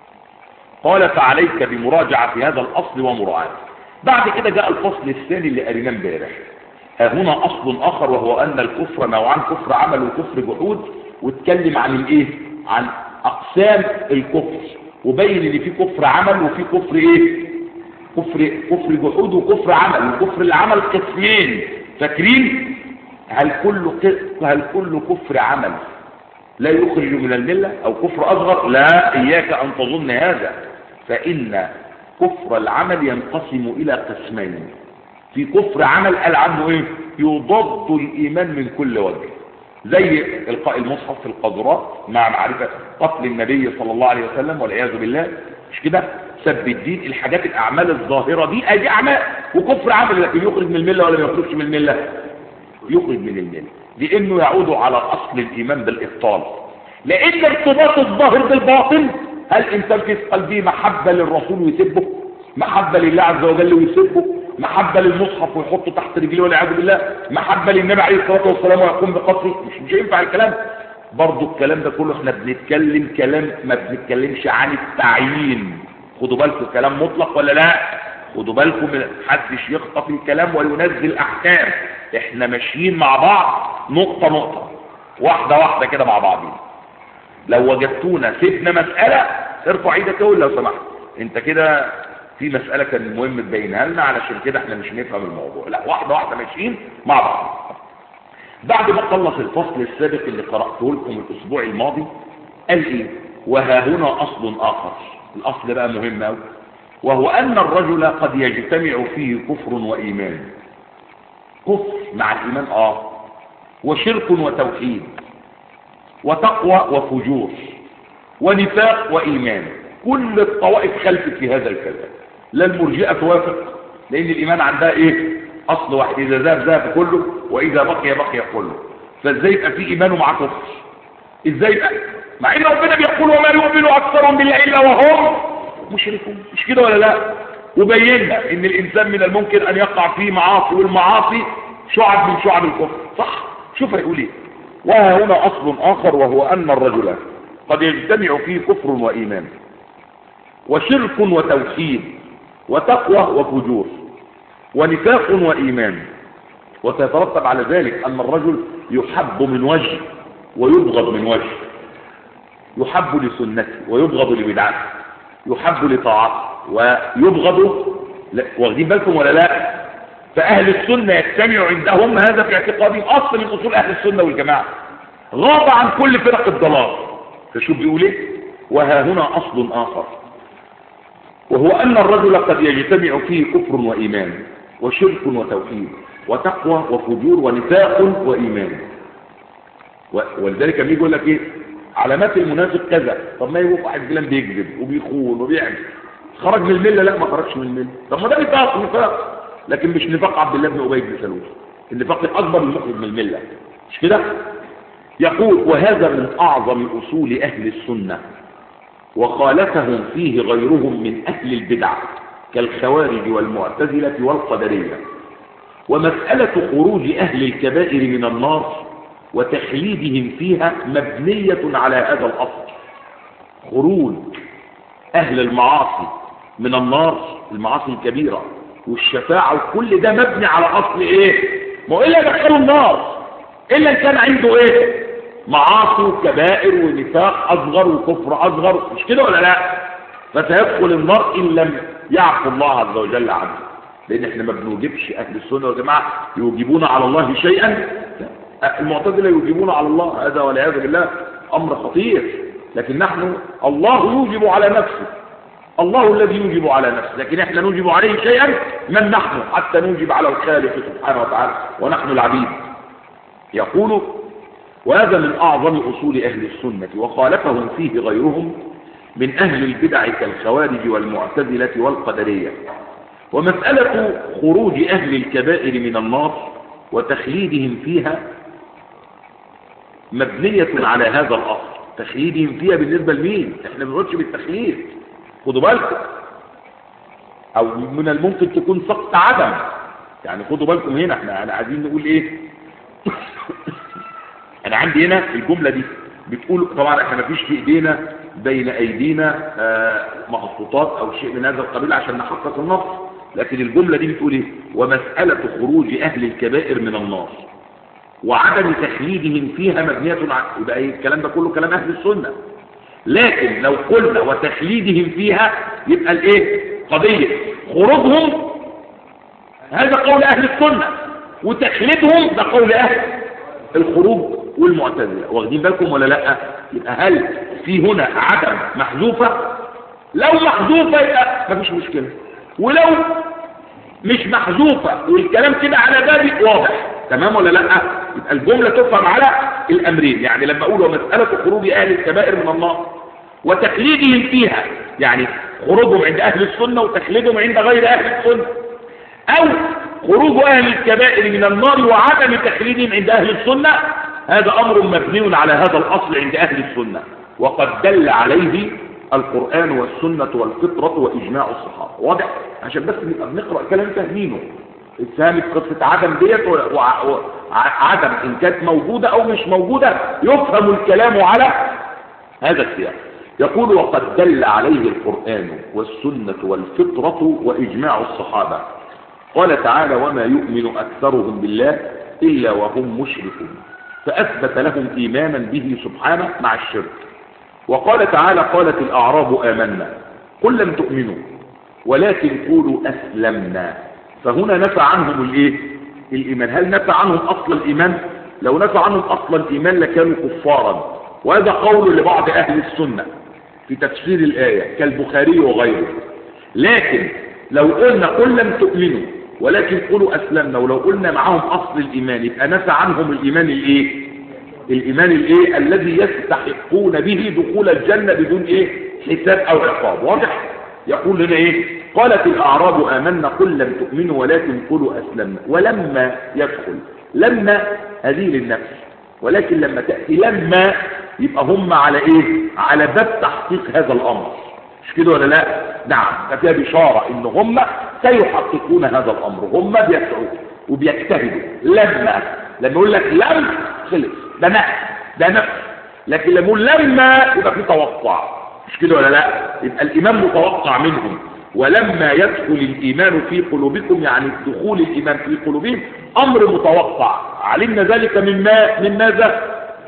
قال فعليك بمراجعة هذا الأصل ومراعاته بعد كده جاء الفصل الثاني اللي قريناه امبارح ها هنا أصل آخر وهو أن الكفر نوعان كفر عمل وكفر جحود واتكلم عن الايه عن أقسام الكفر وبين ان في كفر عمل وفي كفر ايه كفر كفر جحود وكفر عمل وكفر العمل قسمين فاكرين هل كل هل كل كفر عمل لا يخرج من المله او كفر اصغر لا اياك ان تظن هذا فان كفر العمل ينقسم الى قسمين في كفر عمل قال عنه ايه يضاد الايمان من كل وجه زي القاء المصحف في القذرات مع معرفه قتل النبي صلى الله عليه وسلم والعياذ بالله مش كده سب الدين الحاجات الاعمال الظاهره دي ادي اعمال وكفر عمل لكن يخرج من المله ولا ما يخرجش من المله يخرج من المله لانه يعود على اصل الايمان بالابطال لان ارتباط الظاهر بالباطن هل انسان في قلبه محبه للرسول ويسبه محبه لله عز وجل ويسبه محبه للمصحف ويحطه تحت رجليه والعياذ بالله محبه للنبي عليه الصلاه والسلام ويقوم بقتله مش مش ينفع الكلام برضه الكلام ده كله احنا بنتكلم كلام ما بنتكلمش عن التعيين خدوا بالكم كلام مطلق ولا لا خدوا بالكم محدش يخطف الكلام وينزل احكام احنا ماشيين مع بعض نقطه نقطه واحده واحده كده مع بعضين لو وجدتونا سيبنا مساله ارفع ايدك اقول لو سمحت انت كده في مساله كان مهم تبينها لنا علشان كده احنا مش نفهم الموضوع لا واحده واحده ماشيين مع بعض بعد ما خلص الفصل السابق اللي قراته لكم الاسبوع الماضي قال ايه وها هنا اصل اخر الاصل بقى مهم قوي وهو ان الرجل قد يجتمع فيه كفر وايمان كفر مع الايمان اه وشرك وتوحيد وتقوى وفجور ونفاق وايمان كل الطوائف خلفت في هذا الكلام لا المرجئه توافق لان الايمان عندها ايه اصل واحد اذا ذهب ذهب كله واذا بقي بقي كله فازاي يبقى في ايمان ومع كفر ازاي يبقى مع ان ربنا بيقول وما يؤمن اكثرهم بالله الا وهم مشركون مش كده ولا لا وبينا ان الانسان من الممكن ان يقع فيه معاصي والمعاصي شعب من شعب الكفر صح شوف هيقول ايه وها هنا اصل اخر وهو ان الرجل قد يجتمع فيه كفر وايمان وشرك وتوحيد وتقوى وفجور ونفاق وإيمان وسيترتب على ذلك أن الرجل يحب من وجه ويبغض من وجه يحب لسنته ويبغض لبدعته يحب لطاعته ويبغض لا واخدين بالكم ولا لا فأهل السنة يجتمع عندهم هذا في اعتقادهم أصل من أصول أهل السنة والجماعة غاب عن كل فرق الضلال فشوف بيقول ايه وها هنا أصل آخر وهو أن الرجل قد يجتمع فيه كفر وإيمان وشرك وتوحيد وتقوى وفجور ونفاق وإيمان ولذلك لما يقول لك ايه علامات المنافق كذا طب ما يبقى واحد فلان بيكذب وبيخون وبيعمل خرج من المله لا ما خرجش من المله طب ما ده نفاق نفاق لكن مش نفاق عبد الله بن ابي بن سلول النفاق الاكبر المخرج من المله مش كده يقول وهذا من اعظم اصول اهل السنه وخالفهم فيه غيرهم من اهل البدع كالخوارج والمعتزله والقدريه ومساله خروج اهل الكبائر من النار وتخليدهم فيها مبنية على هذا الأصل خروج أهل المعاصي من النار المعاصي الكبيرة والشفاعة وكل ده مبني على أصل إيه ما هو إلا يدخلوا النار إلا إن كان عنده إيه معاصي وكبائر ونفاق أصغر وكفر أصغر مش كده ولا لا فسيدخل النار إن لم يعفو الله عز وجل عنه لأن إحنا ما بنوجبش أهل السنة والجماعة يوجبون على الله شيئا المعتزلة يوجبون على الله هذا والعياذ بالله أمر خطير لكن نحن الله يوجب على نفسه الله الذي يوجب على نفسه لكن احنا نوجب عليه شيئا من نحن حتى نوجب على الخالق سبحانه وتعالى ونحن العبيد يقول وهذا من أعظم أصول أهل السنة وخالفهم فيه غيرهم من أهل البدع كالخوارج والمعتزلة والقدرية ومسألة خروج أهل الكبائر من النار وتخليدهم فيها مبنية على هذا الأصل تخليدهم فيها بالنسبة لمين احنا ما بنقولش بالتخليد خدوا بالكم او من الممكن تكون سقط عدم يعني خدوا بالكم هنا احنا انا عايزين نقول ايه انا عندي هنا الجملة دي بتقول طبعا احنا ما فيش في ايدينا بين ايدينا آه، مخطوطات او شيء من هذا القبيل عشان نحقق النص لكن الجملة دي بتقول ايه ومسألة خروج اهل الكبائر من النار وعدم تخليدهم فيها مبنية على يبقى ايه الكلام ده كله كلام اهل السنة لكن لو قلنا وتخليدهم فيها يبقى الايه قضية خروجهم هذا قول اهل السنة وتخليدهم ده قول اهل الخروج والمعتزلة واخدين بالكم ولا لا يبقى هل في هنا عدم محذوفة لو محذوفة يبقى مفيش مشكلة ولو مش محذوفة والكلام كده على بابي واضح تمام ولا لا يبقى الجملة تفهم على الامرين يعني لما اقول ومسألة خروج اهل الكبائر من النار وتقليدهم فيها يعني خروجهم عند اهل السنة وتقليدهم عند غير اهل السنة او خروج اهل الكبائر من النار وعدم تقليدهم عند اهل السنة هذا امر مبني على هذا الاصل عند اهل السنة وقد دل عليه القرآن والسنة والفطرة وإجماع الصحابة واضح عشان بس نبقى بنقرأ كلام فاهمينه اتهامت قصة عدم ديت وعدم إن كانت موجودة أو مش موجودة يفهم الكلام على هذا السياق يقول وقد دل عليه القرآن والسنة والفطرة وإجماع الصحابة قال تعالى وما يؤمن أكثرهم بالله إلا وهم مشركون فأثبت لهم إيمانا به سبحانه مع الشرك وقال تعالى قالت الأعراب آمنا قل لم تؤمنوا ولكن قولوا أسلمنا فهنا نفى عنهم الايه الإيمان هل نفى عنهم أصل الإيمان لو نفى عنهم أصل الإيمان لكانوا كفارا وهذا قول لبعض أهل السنة في تفسير الآية كالبخاري وغيره لكن لو قلنا قل لم تؤمنوا ولكن قولوا أسلمنا ولو قلنا معهم أصل الإيمان يبقى نفى عنهم الإيمان الإيه الإيمان الإيه الذي يستحقون به دخول الجنة بدون إيه حساب أو عقاب واضح يقول لنا إيه قالت الأعراب آمنا قل لم تؤمنوا ولكن قولوا أسلمنا ولما يدخل لما هذه للنفس ولكن لما تأتي لما يبقى هم على إيه على باب تحقيق هذا الأمر مش كده ولا لا نعم ففيها بشارة إن هم سيحققون هذا الأمر هم بيسعوا وبيجتهدوا لما لما يقول لك لم خلص ده نفس ده نفس لكن لما يقول لما يبقى في توقع مش كده ولا لا يبقى الإيمان متوقع منهم ولما يدخل الإيمان في قلوبكم يعني دخول الإيمان في قلوبهم أمر متوقع علمنا ذلك من ما من ماذا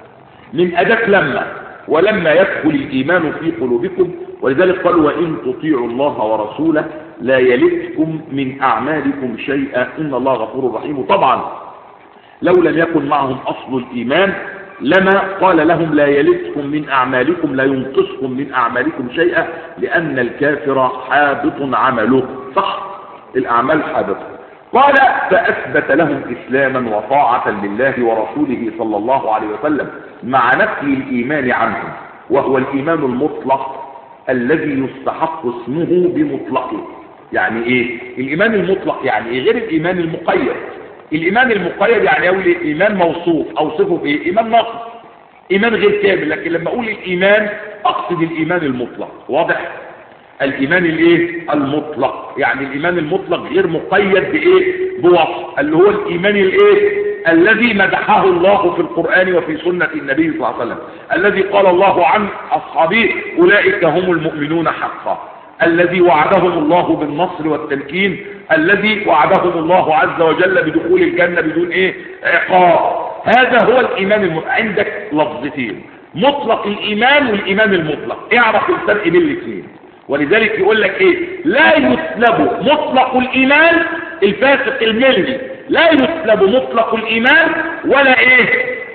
من أداة لما ولما يدخل الإيمان في قلوبكم ولذلك قال وإن تطيعوا الله ورسوله لا يلدكم من أعمالكم شيئا إن الله غفور رحيم طبعا لو لم يكن معهم أصل الإيمان لما قال لهم لا يلدكم من أعمالكم لا ينقصكم من أعمالكم شيئا لأن الكافر حابط عمله صح الأعمال حابطة قال فأثبت لهم إسلاما وطاعة لله ورسوله صلى الله عليه وسلم مع نفي الإيمان عنهم وهو الإيمان المطلق الذي يستحق اسمه بمطلقه يعني ايه الإيمان المطلق يعني ايه غير الإيمان المقيد الإيمان المقيد يعني أقول إيمان موصوف أوصفه بإيه إيمان ناقص إيمان غير كامل لكن لما أقول الإيمان أقصد الإيمان المطلق واضح الإيمان الإيه المطلق يعني الإيمان المطلق غير مقيد بإيه بوصف اللي هو الإيمان الإيه الذي مدحه الله في القرآن وفي سنة النبي صلى الله عليه وسلم الذي قال الله عن أصحابه أولئك هم المؤمنون حقا الذي وعدهم الله بالنصر والتمكين الذي وعدهم الله عز وجل بدخول الجنة بدون ايه عقاب هذا هو الايمان الم... عندك لفظتين مطلق الايمان والايمان المطلق اعرف الفرق بين الاثنين ولذلك يقول لك ايه لا يسلب مطلق الايمان الفاسق الملي لا يسلب مطلق الايمان ولا ايه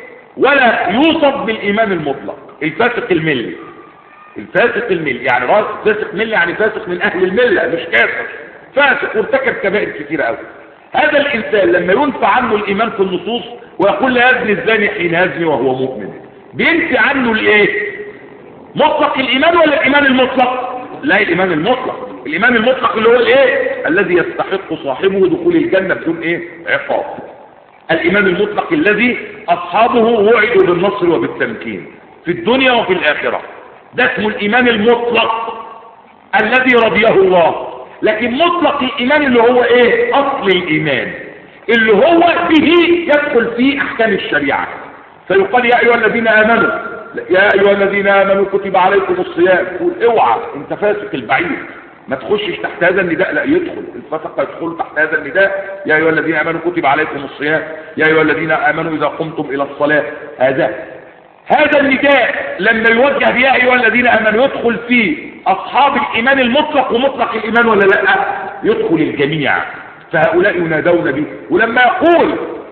ولا يوصف بالايمان المطلق الفاسق الملي الفاسق الملي يعني راس فاسق ملي يعني فاسق من اهل المله مش كافر فاسق وارتكب كبائر كثيره قوي هذا الانسان لما ينفى عنه الايمان في النصوص ويقول لا يزني الزاني حين يزني وهو مؤمن بينفي عنه الايه مطلق الايمان ولا الايمان المطلق لا الايمان المطلق الايمان المطلق اللي هو الايه الذي يستحق صاحبه دخول الجنه بدون ايه عقاب الايمان المطلق الذي اصحابه وعدوا بالنصر وبالتمكين في الدنيا وفي الاخره ده اسمه الايمان المطلق الذي رضيه الله لكن مطلق الايمان اللي هو ايه اصل الايمان اللي هو به يدخل في احكام الشريعة فيقال يا ايها الذين امنوا يا ايها الذين امنوا كتب عليكم الصيام تقول اوعى انت فاسق البعيد ما تخشش تحت هذا النداء لا يدخل الفسق يدخل تحت هذا النداء يا ايها الذين امنوا كتب عليكم الصيام يا ايها الذين امنوا اذا قمتم الى الصلاة هذا هذا النداء لما يوجه يا ايها الذين امنوا يدخل في اصحاب الايمان المطلق ومطلق الايمان ولا لا يدخل الجميع فهؤلاء ينادون به ولما يقول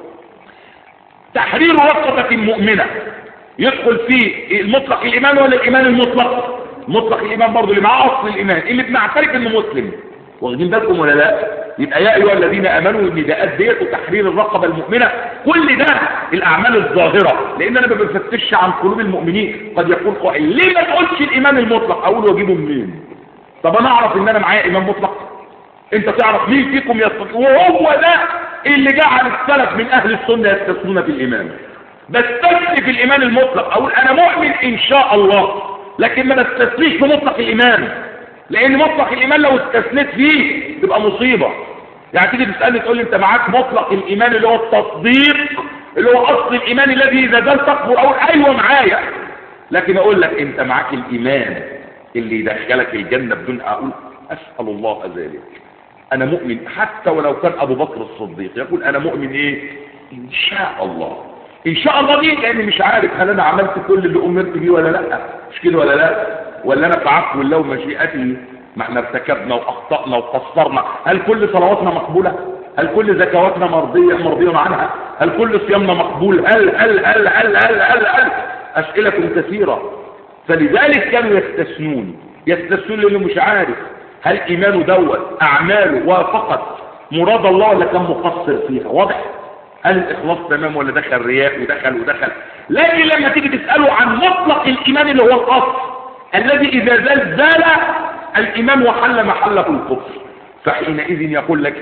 تحرير رقبة مؤمنة يدخل في المطلق الايمان ولا الايمان المطلق مطلق الايمان برضه اللي معاه اصل الايمان اللي بنعترف انه مسلم واخدين بالكم ولا لا يبقى يا ايها الذين امنوا النداءات ديت وتحرير الرقبه المؤمنه كل ده الاعمال الظاهره لان انا ما بفتشش عن قلوب المؤمنين قد يقول قائل ليه ما تقولش الايمان المطلق اقول واجيبه منين طب انا اعرف ان انا معايا ايمان مطلق انت تعرف مين فيكم يستطيع وهو ده اللي جعل السلف من اهل السنه يستثنون في الايمان بستثني في الايمان المطلق اقول انا مؤمن ان شاء الله لكن ما بستثنيش في مطلق الايمان لان مطلق الايمان لو استثنيت فيه تبقى مصيبة يعني تيجي تسألني تقول لي انت معاك مطلق الايمان اللي هو التصديق اللي هو اصل الايمان الذي اذا زال تكفر اقول ايوه معايا لكن اقول لك انت معاك الايمان اللي يدخلك الجنة بدون اقول اسأل الله ذلك انا مؤمن حتى ولو كان ابو بكر الصديق يقول انا مؤمن ايه ان شاء الله ان شاء الله دي لاني مش عارف هل انا عملت كل اللي امرت بيه ولا لا مش كده ولا لا ولا انا في عفو الله ومشيئته ما احنا ارتكبنا واخطأنا وقصرنا هل كل صلواتنا مقبولة هل كل زكواتنا مرضية مرضية عنها هل كل صيامنا مقبول هل هل هل هل هل هل, هل اسئلة كثيرة فلذلك كانوا يستثنون يستثنون لانه مش عارف هل ايمانه دوت اعماله وافقت مراد الله ولا كان مقصر فيها واضح هل الاخلاص تمام ولا دخل رياء ودخل ودخل لكن لما تيجي تسأله عن مطلق الايمان اللي هو الاصل الذي اذا زال زال الايمان وحل محله الكفر فحينئذ يقول لك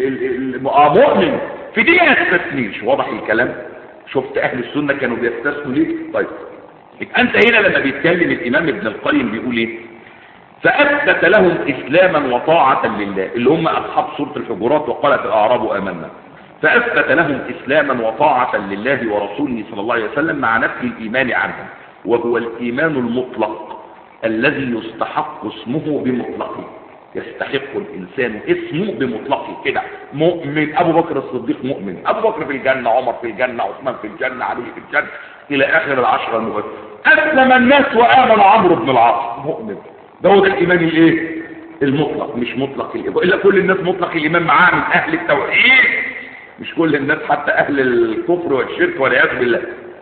المؤمن في دي ما يستثنيش واضح الكلام شفت اهل السنة كانوا بيستثنوا ليه طيب يبقى انت هنا لما بيتكلم الامام ابن القيم بيقول ايه فاثبت لهم اسلاما وطاعة لله اللي هم اصحاب سورة الحجرات وقالت الاعراب امنا فاثبت لهم اسلاما وطاعة لله ورسوله صلى الله عليه وسلم مع نفي الايمان عنهم وهو الايمان المطلق الذي يستحق اسمه بمطلقه يستحق الإنسان اسمه بمطلقه كده مؤمن أبو بكر الصديق مؤمن أبو بكر في الجنة عمر في الجنة عثمان في الجنة علي في الجنة إلى آخر العشرة المباشرة أسلم الناس وآمن عمرو بن العاص مؤمن ده هو ده الإيمان الإيه المطلق مش مطلق الإيمان إلا كل الناس مطلق الإيمان معاه من أهل التوحيد مش كل الناس حتى أهل الكفر والشرك والعياذ بالله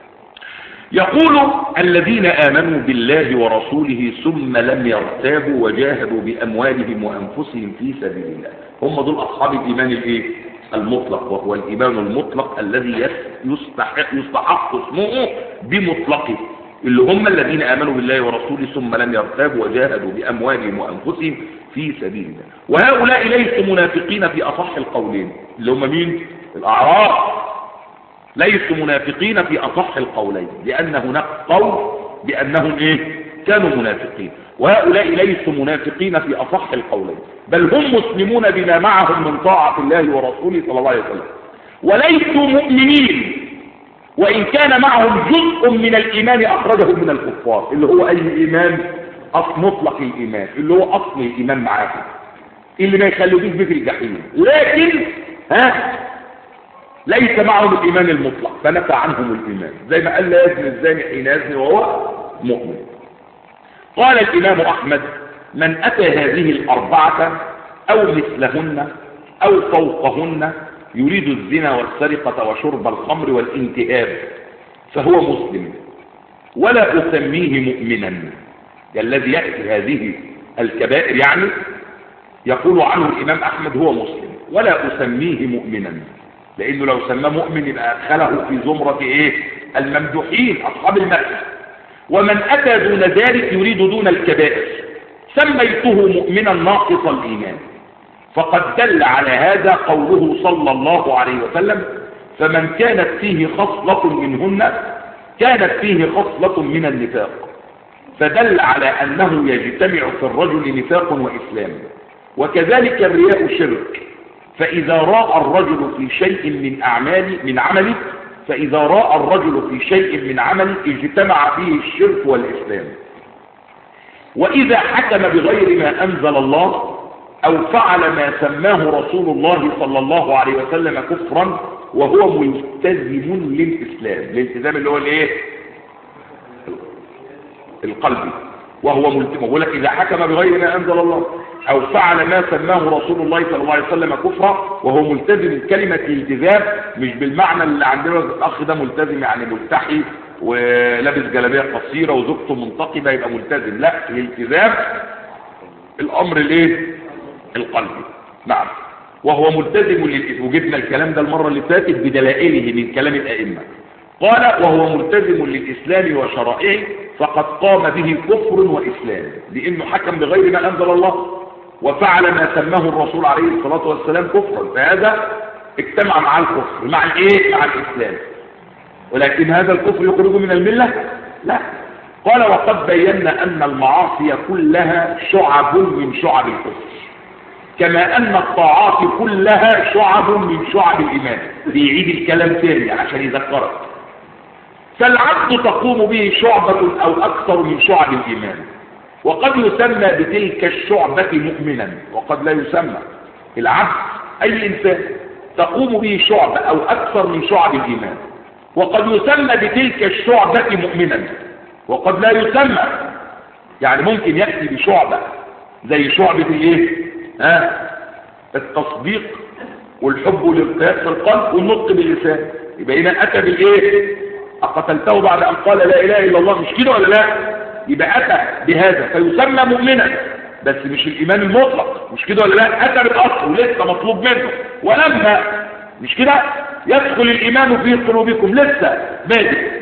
يقول الذين آمنوا بالله ورسوله ثم لم يرتابوا وجاهدوا بأموالهم وأنفسهم في سبيل الله هم دول أصحاب الإيمان الإيه؟ المطلق وهو الإيمان المطلق الذي يستحق, يستحق اسمه بمطلقه اللي هم الذين آمنوا بالله ورسوله ثم لم يرتابوا وجاهدوا بأموالهم وأنفسهم في سبيل الله وهؤلاء ليسوا منافقين في أصح القولين اللي هم مين؟ الأعراب ليسوا منافقين في أصح القولين لأن هناك قول بأنهم إيه كانوا منافقين وهؤلاء ليسوا منافقين في أصح القولين بل هم مسلمون بما معهم من طاعة الله ورسوله صلى الله عليه وسلم وليسوا مؤمنين وإن كان معهم جزء من الإيمان أخرجه من الكفار اللي هو أي إيمان أصل مطلق الإيمان اللي هو أصل الإيمان معاهم اللي ما يخلوش بك الجحيم لكن ها ليس معهم الإيمان المطلق فنفى عنهم الإيمان زي ما قال لا يزني الزاني حين يزني وهو مؤمن قال الإمام أحمد من أتى هذه الأربعة أو مثلهن أو فوقهن يريد الزنا والسرقة وشرب الخمر والانتهاب فهو مسلم ولا أسميه مؤمنا الذي يأتي هذه الكبائر يعني يقول عنه الإمام أحمد هو مسلم ولا أسميه مؤمنا لانه لو سماه مؤمن يبقى ادخله في زمرة ايه الممدوحين اصحاب المدح ومن اتى دون ذلك يريد دون الكبائر سميته مؤمنا ناقص الايمان فقد دل على هذا قوله صلى الله عليه وسلم فمن كانت فيه خصلة منهن كانت فيه خصلة من النفاق فدل على أنه يجتمع في الرجل نفاق وإسلام وكذلك الرياء شرك فإذا راى الرجل في شيء من أعمال من عمله فإذا راى الرجل في شيء من عمله اجتمع فيه الشرك والإسلام وإذا حكم بغير ما أنزل الله أو فعل ما سماه رسول الله صلى الله عليه وسلم كفرا وهو ملتزم للإسلام الالتزام اللي هو الايه القلبي وهو ملتزم بقول لك إذا حكم بغير ما أنزل الله أو فعل ما سماه رسول الله صلى الله عليه وسلم كفرا وهو ملتزم كلمة الالتزام مش بالمعنى اللي عندنا الأخ ده ملتزم يعني ملتحي ولابس جلابيه قصيره وزوجته منتقبه يبقى ملتزم لا الالتزام الامر الايه القلبي نعم وهو ملتزم للإسلام وجبنا الكلام ده المره اللي فاتت بدلائله من كلام الائمه قال وهو ملتزم للاسلام وشرائعه فقد قام به كفر واسلام لانه حكم بغير ما انزل الله وفعل ما سماه الرسول عليه الصلاه والسلام كفرا فهذا اجتمع مع الكفر مع الايه مع الاسلام ولكن هذا الكفر يخرج من الملة لا قال وقد بينا أن المعاصي كلها شعب من شعب الكفر كما أن الطاعات كلها شعب من شعب الإيمان بيعيد الكلام تاني عشان يذكرك فالعبد تقوم به شعبة أو أكثر من شعب الإيمان وقد يسمى بتلك الشعبة مؤمنا وقد لا يسمى العبد أي إنسان تقوم به شعبة أو أكثر من شعب الإيمان وقد يسمى بتلك الشعبة مؤمنا وقد لا يسمى يعني ممكن يأتي بشعبة زي شعبة الايه ها التصديق والحب والارتياح في القلب والنطق باللسان يبقى هنا اتى بالايه اقتلته بعد ان قال لا اله الا الله مش كده ولا لا يبقى اتى بهذا فيسمى مؤمنا بس مش الايمان المطلق مش كده ولا لا اتى بالاصل ولسه مطلوب منه ولما مش كده يدخل الإيمان في قلوبكم لسه بادئ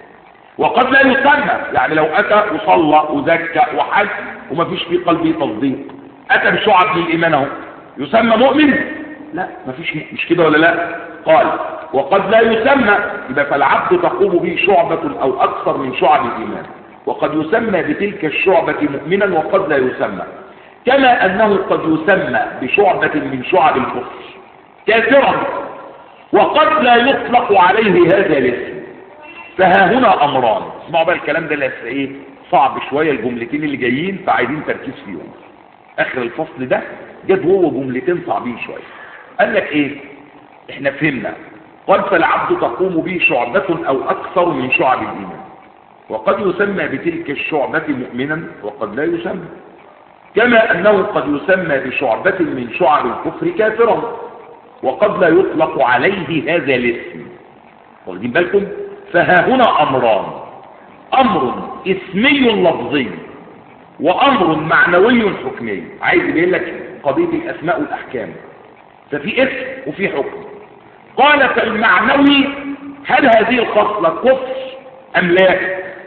وقد لا يسمى يعني لو أتى وصلى وزكى وحج وما فيش في قلبه تصديق أتى بشعب للإيمان اهو يسمى مؤمن لا ما فيش مش كده ولا لا قال وقد لا يسمى يبقى فالعبد تقوم به شعبة أو أكثر من شعب الإيمان وقد يسمى بتلك الشعبة مؤمنا وقد لا يسمى كما أنه قد يسمى بشعبة من شعب الكفر كافرا وقد لا يطلق عليه هذا الاسم فها هنا امران اسمعوا بقى الكلام ده لسه ايه صعب شويه الجملتين اللي جايين فعايزين تركيز فيهم اخر الفصل ده جاب هو جملتين صعبين شويه قال لك ايه احنا فهمنا قال فالعبد تقوم به شعبة او اكثر من شعب الايمان وقد يسمى بتلك الشعبة مؤمنا وقد لا يسمى كما انه قد يسمى بشعبة من شعب الكفر كافرا وقد لا يطلق عليه هذا الاسم واخدين بالكم فها هنا امران امر اسمي لفظي وامر معنوي حكمي عايز يبين لك قضيه الاسماء والاحكام ففي اسم وفي حكم قال فالمعنوي هل هذه الخصله كفر ام لا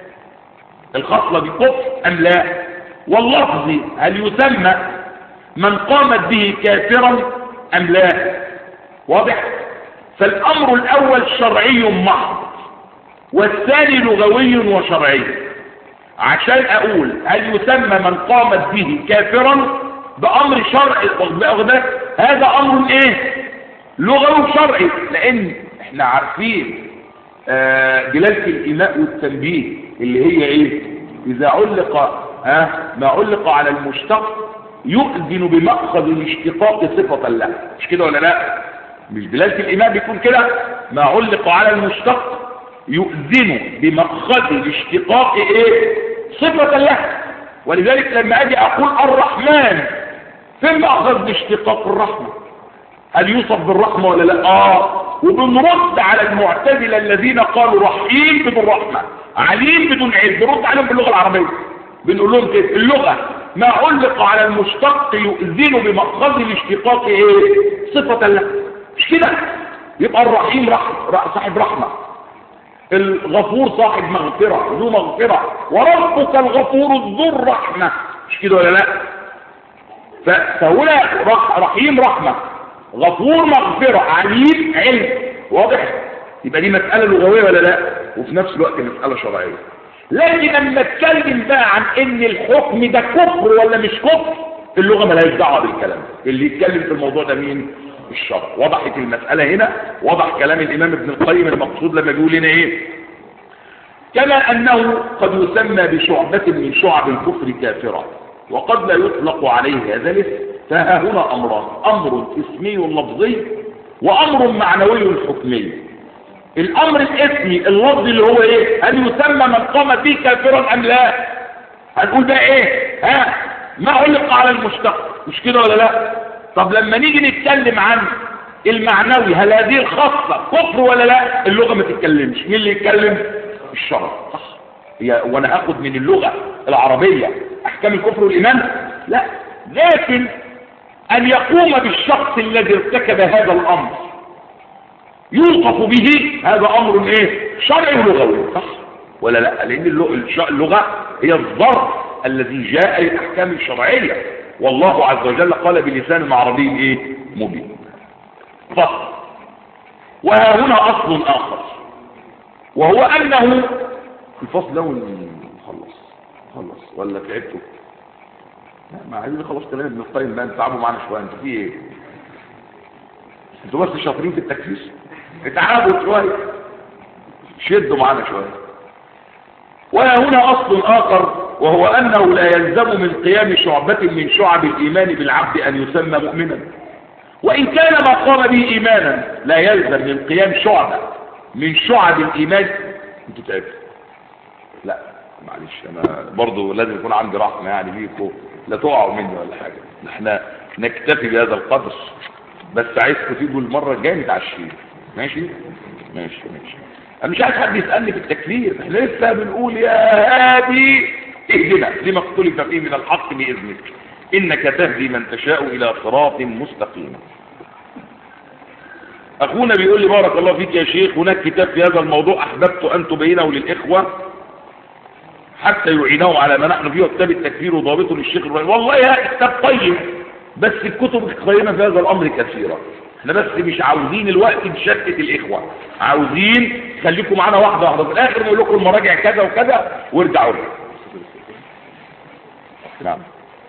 الخصله دي كفر ام لا واللفظ هل يسمى من قامت به كافرا ام لا واضح فالامر الاول شرعي محض والثاني لغوي وشرعي عشان اقول هل يسمى من قامت به كافرا بامر شرعي هذا امر ايه لغوي وشرعي لان احنا عارفين آه دلالة الايماء والتنبيه اللي هي ايه اذا علق آه ما علق على المشتق يؤذن بمأخذ الاشتقاق صفة له مش كده ولا لا مش دلالة الإيمان بيكون كده ما علق على المشتق يؤذن بمأخذ الاشتقاق ايه صفة له ولذلك لما اجي اقول الرحمن فين مأخذ الاشتقاق الرحمة هل يوصف بالرحمة ولا لا اه وبنرد على المعتزلة الذين قالوا رحيم بدون رحمة عليم بدون علم بنرد عليهم باللغة العربية بنقول لهم كده اللغة ما علق على المشتق يؤذن بمأخذ الاشتقاق ايه صفة له مش كده يبقى الرحيم رح... صاحب رحمة الغفور صاحب مغفرة ذو مغفرة وربك الغفور ذو الرحمة مش كده ولا لا فهنا رح... رحيم رحمة غفور مغفرة عليم علم واضح يبقى دي مسألة لغوية ولا لا وفي نفس الوقت مسألة شرعية لكن لما اتكلم بقى عن ان الحكم ده كفر ولا مش كفر اللغة ملهاش دعوه بالكلام اللي يتكلم في الموضوع ده مين الشرع وضحت المسألة هنا وضح كلام الإمام ابن القيم المقصود لما بيقول لنا إيه كما أنه قد يسمى بشعبة من شعب الكفر كافرا وقد لا يطلق عليه هذا الاسم فها هنا أمران أمر اسمي لفظي وأمر معنوي حكمي الأمر الاسمي اللفظي اللي هو إيه هل يسمى من قام به كافرا أم لا هنقول بقى إيه ها ما علق على المشتق مش كده ولا لا طب لما نيجي نتكلم عن المعنوي هل هذه الخاصة كفر ولا لا اللغة ما تتكلمش مين اللي يتكلم الشرع صح هي وانا هاخد من اللغة العربية احكام الكفر والايمان لا لكن ان يقوم بالشخص الذي ارتكب هذا الامر يوقف به هذا امر ايه شرعي ولغوي صح ولا لا لان اللغة هي الظرف الذي جاء للاحكام الشرعية والله عز وجل قال بلسان عربي ايه مبين فصل وها هنا اصل اخر وهو انه الفصل ده خلص خلص ولا تعبتوا لا ما عايزين خلاص كلام ابن القيم بقى تعبوا معانا شويه انتوا في ايه انتوا بس شاطرين في التكفير اتعبوا شويه شدوا معانا شويه وها هنا اصل اخر وهو انه لا يلزم من قيام شعبة من شعب الايمان بالعبد ان يسمى مؤمنا وان كان ما قام به ايمانا لا يلزم من قيام شعبة من شعب الايمان انتوا تعبتوا لا معلش انا برضو لازم يكون عندي رحمة يعني بيكم لا تقعوا مني ولا حاجة احنا نكتفي بهذا القدر بس عايزكم تيجوا المرة الجاية نتعشيه ماشي ماشي ماشي انا مش عايز حد يسألني في التكفير احنا لسه بنقول يا هادي اهدنا لما اختلف فيه من الحق بإذنك إنك تهدي من تشاء إلى صراط مستقيم أخونا بيقول لي بارك الله فيك يا شيخ هناك كتاب في هذا الموضوع أحببت أن تبينه للإخوة حتى يعينوا على ما نحن فيه كتاب التكفير وضابطه للشيخ الرحيم والله يا كتاب طيب بس الكتب القيمة في هذا الأمر كثيرة احنا بس مش عاوزين الوقت نشتت الإخوة عاوزين خليكم معانا واحدة واحدة في الآخر نقول لكم المراجع كذا وكذا وارجعوا لنا نعم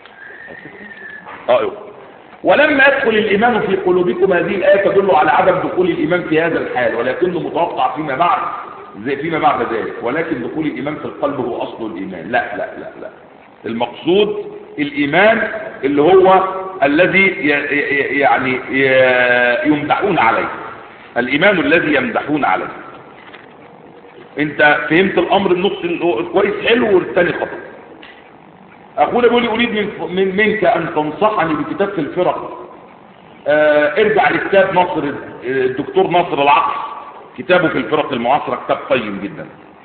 آه ولما يدخل الإيمان في قلوبكم هذه الآية تدل على عدم دخول الإيمان في هذا الحال ولكنه متوقع فيما بعد زي فيما بعد ذلك ولكن دخول الإيمان في القلب هو أصل الإيمان لا لا لا لا المقصود الإيمان اللي هو الذي يعني يمدحون عليه الإيمان الذي يمدحون عليه انت فهمت الأمر النص كويس حلو والثاني خطأ اخونا بيقول لي اريد من, من منك ان تنصحني بكتاب في الفرق آه ارجع لكتاب ناصر الدكتور ناصر العقل كتابه في الفرق المعاصرة كتاب قيم جدا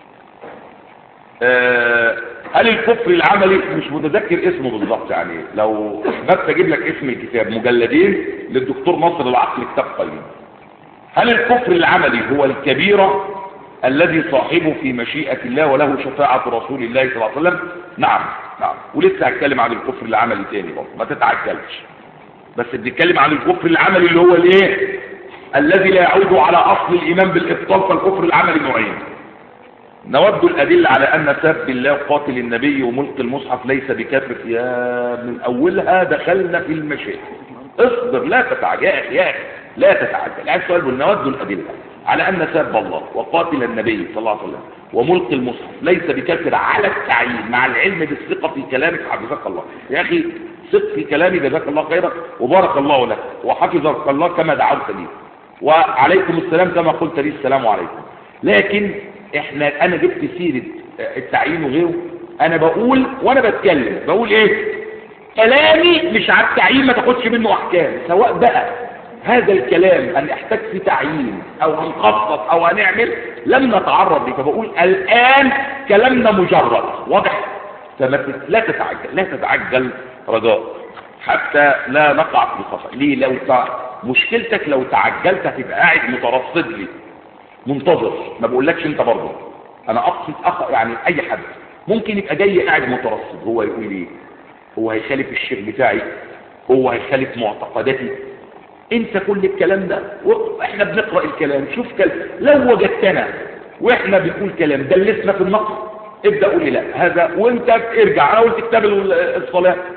آه هل الكفر العملي مش متذكر اسمه بالظبط يعني لو بس اجيب لك اسم الكتاب مجلدين للدكتور ناصر العقل كتاب قيم هل الكفر العملي هو الكبيرة الذي صاحبه في مشيئة الله وله شفاعة رسول الله صلى الله عليه وسلم نعم نعم ولسه هتكلم عن الكفر العملي تاني برضه ما تتعجلش بس بنتكلم عن الكفر العملي اللي هو الايه الذي لا يعود على اصل الايمان بالابطال فالكفر العملي نوعين نود الادله على ان سب الله قاتل النبي وملك المصحف ليس بكافر يا من اولها دخلنا في المشاكل اصبر لا تتعجل يا اخي يا اخي لا تتعجل عايز سؤال نود الادله على ان سب الله وقاتل النبي صلى الله عليه وسلم وملك المصحف ليس بكافر على التعيين مع العلم بالثقة في كلامك حفظك الله يا أخي ثق في كلامي جزاك الله خيرا وبارك الله لك وحفظك الله كما دعوت لي وعليكم السلام كما قلت لي السلام عليكم لكن احنا انا جبت سيرة التعيين وغيره انا بقول وانا بتكلم بقول ايه كلامي مش على التعيين ما تاخدش منه احكام سواء بقى هذا الكلام هل يحتاج في تعيين او هنخصص او هنعمل لم نتعرض ليه فبقول الان كلامنا مجرد واضح فما لا تتعجل لا تتعجل رجاء حتى لا نقع في خطأ ليه لو تع... مشكلتك لو تعجلت هتبقى قاعد مترصد لي منتظر ما بقولكش انت برضه انا اقصد أخ... يعني اي حد ممكن يبقى جاي قاعد مترصد هو يقول ايه هو هيخالف الشيخ بتاعي هو هيخالف معتقداتي انت كل الكلام ده واحنا بنقرأ الكلام شوف كلام لو وجدتنا واحنا بنقول كلام دلسنا في النقد ابدأ قول لي لا هذا وانت ارجع انا قلت كتاب الصلاة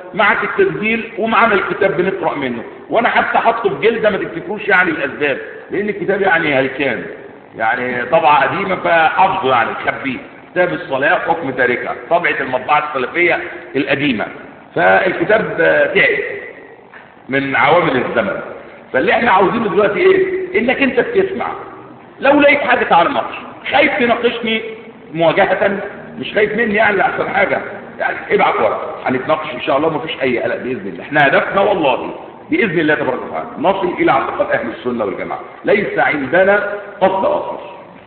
معك التسجيل ومعنا الكتاب بنقرأ منه وانا حتى حطه في جلدة ما تفتكروش يعني الاسباب لان الكتاب يعني هلكان يعني طبعة قديمة فحفظه يعني خبيه كتاب الصلاة حكم تاركها طبعة المطبعة السلفية القديمة فالكتاب تعب من عوامل الزمن فاللي احنا عاوزينه دلوقتي ايه انك انت بتسمع لو لقيت حاجة تعالى ناقش خايف تناقشني مواجهة مش خايف مني يعني احسن حاجة يعني ابعت ورقة هنتناقش ان شاء الله مفيش اي قلق باذن الله احنا هدفنا والله باذن الله تبارك وتعالى نصل الى اعتقاد اهل السنة والجماعة ليس عندنا قصد اخر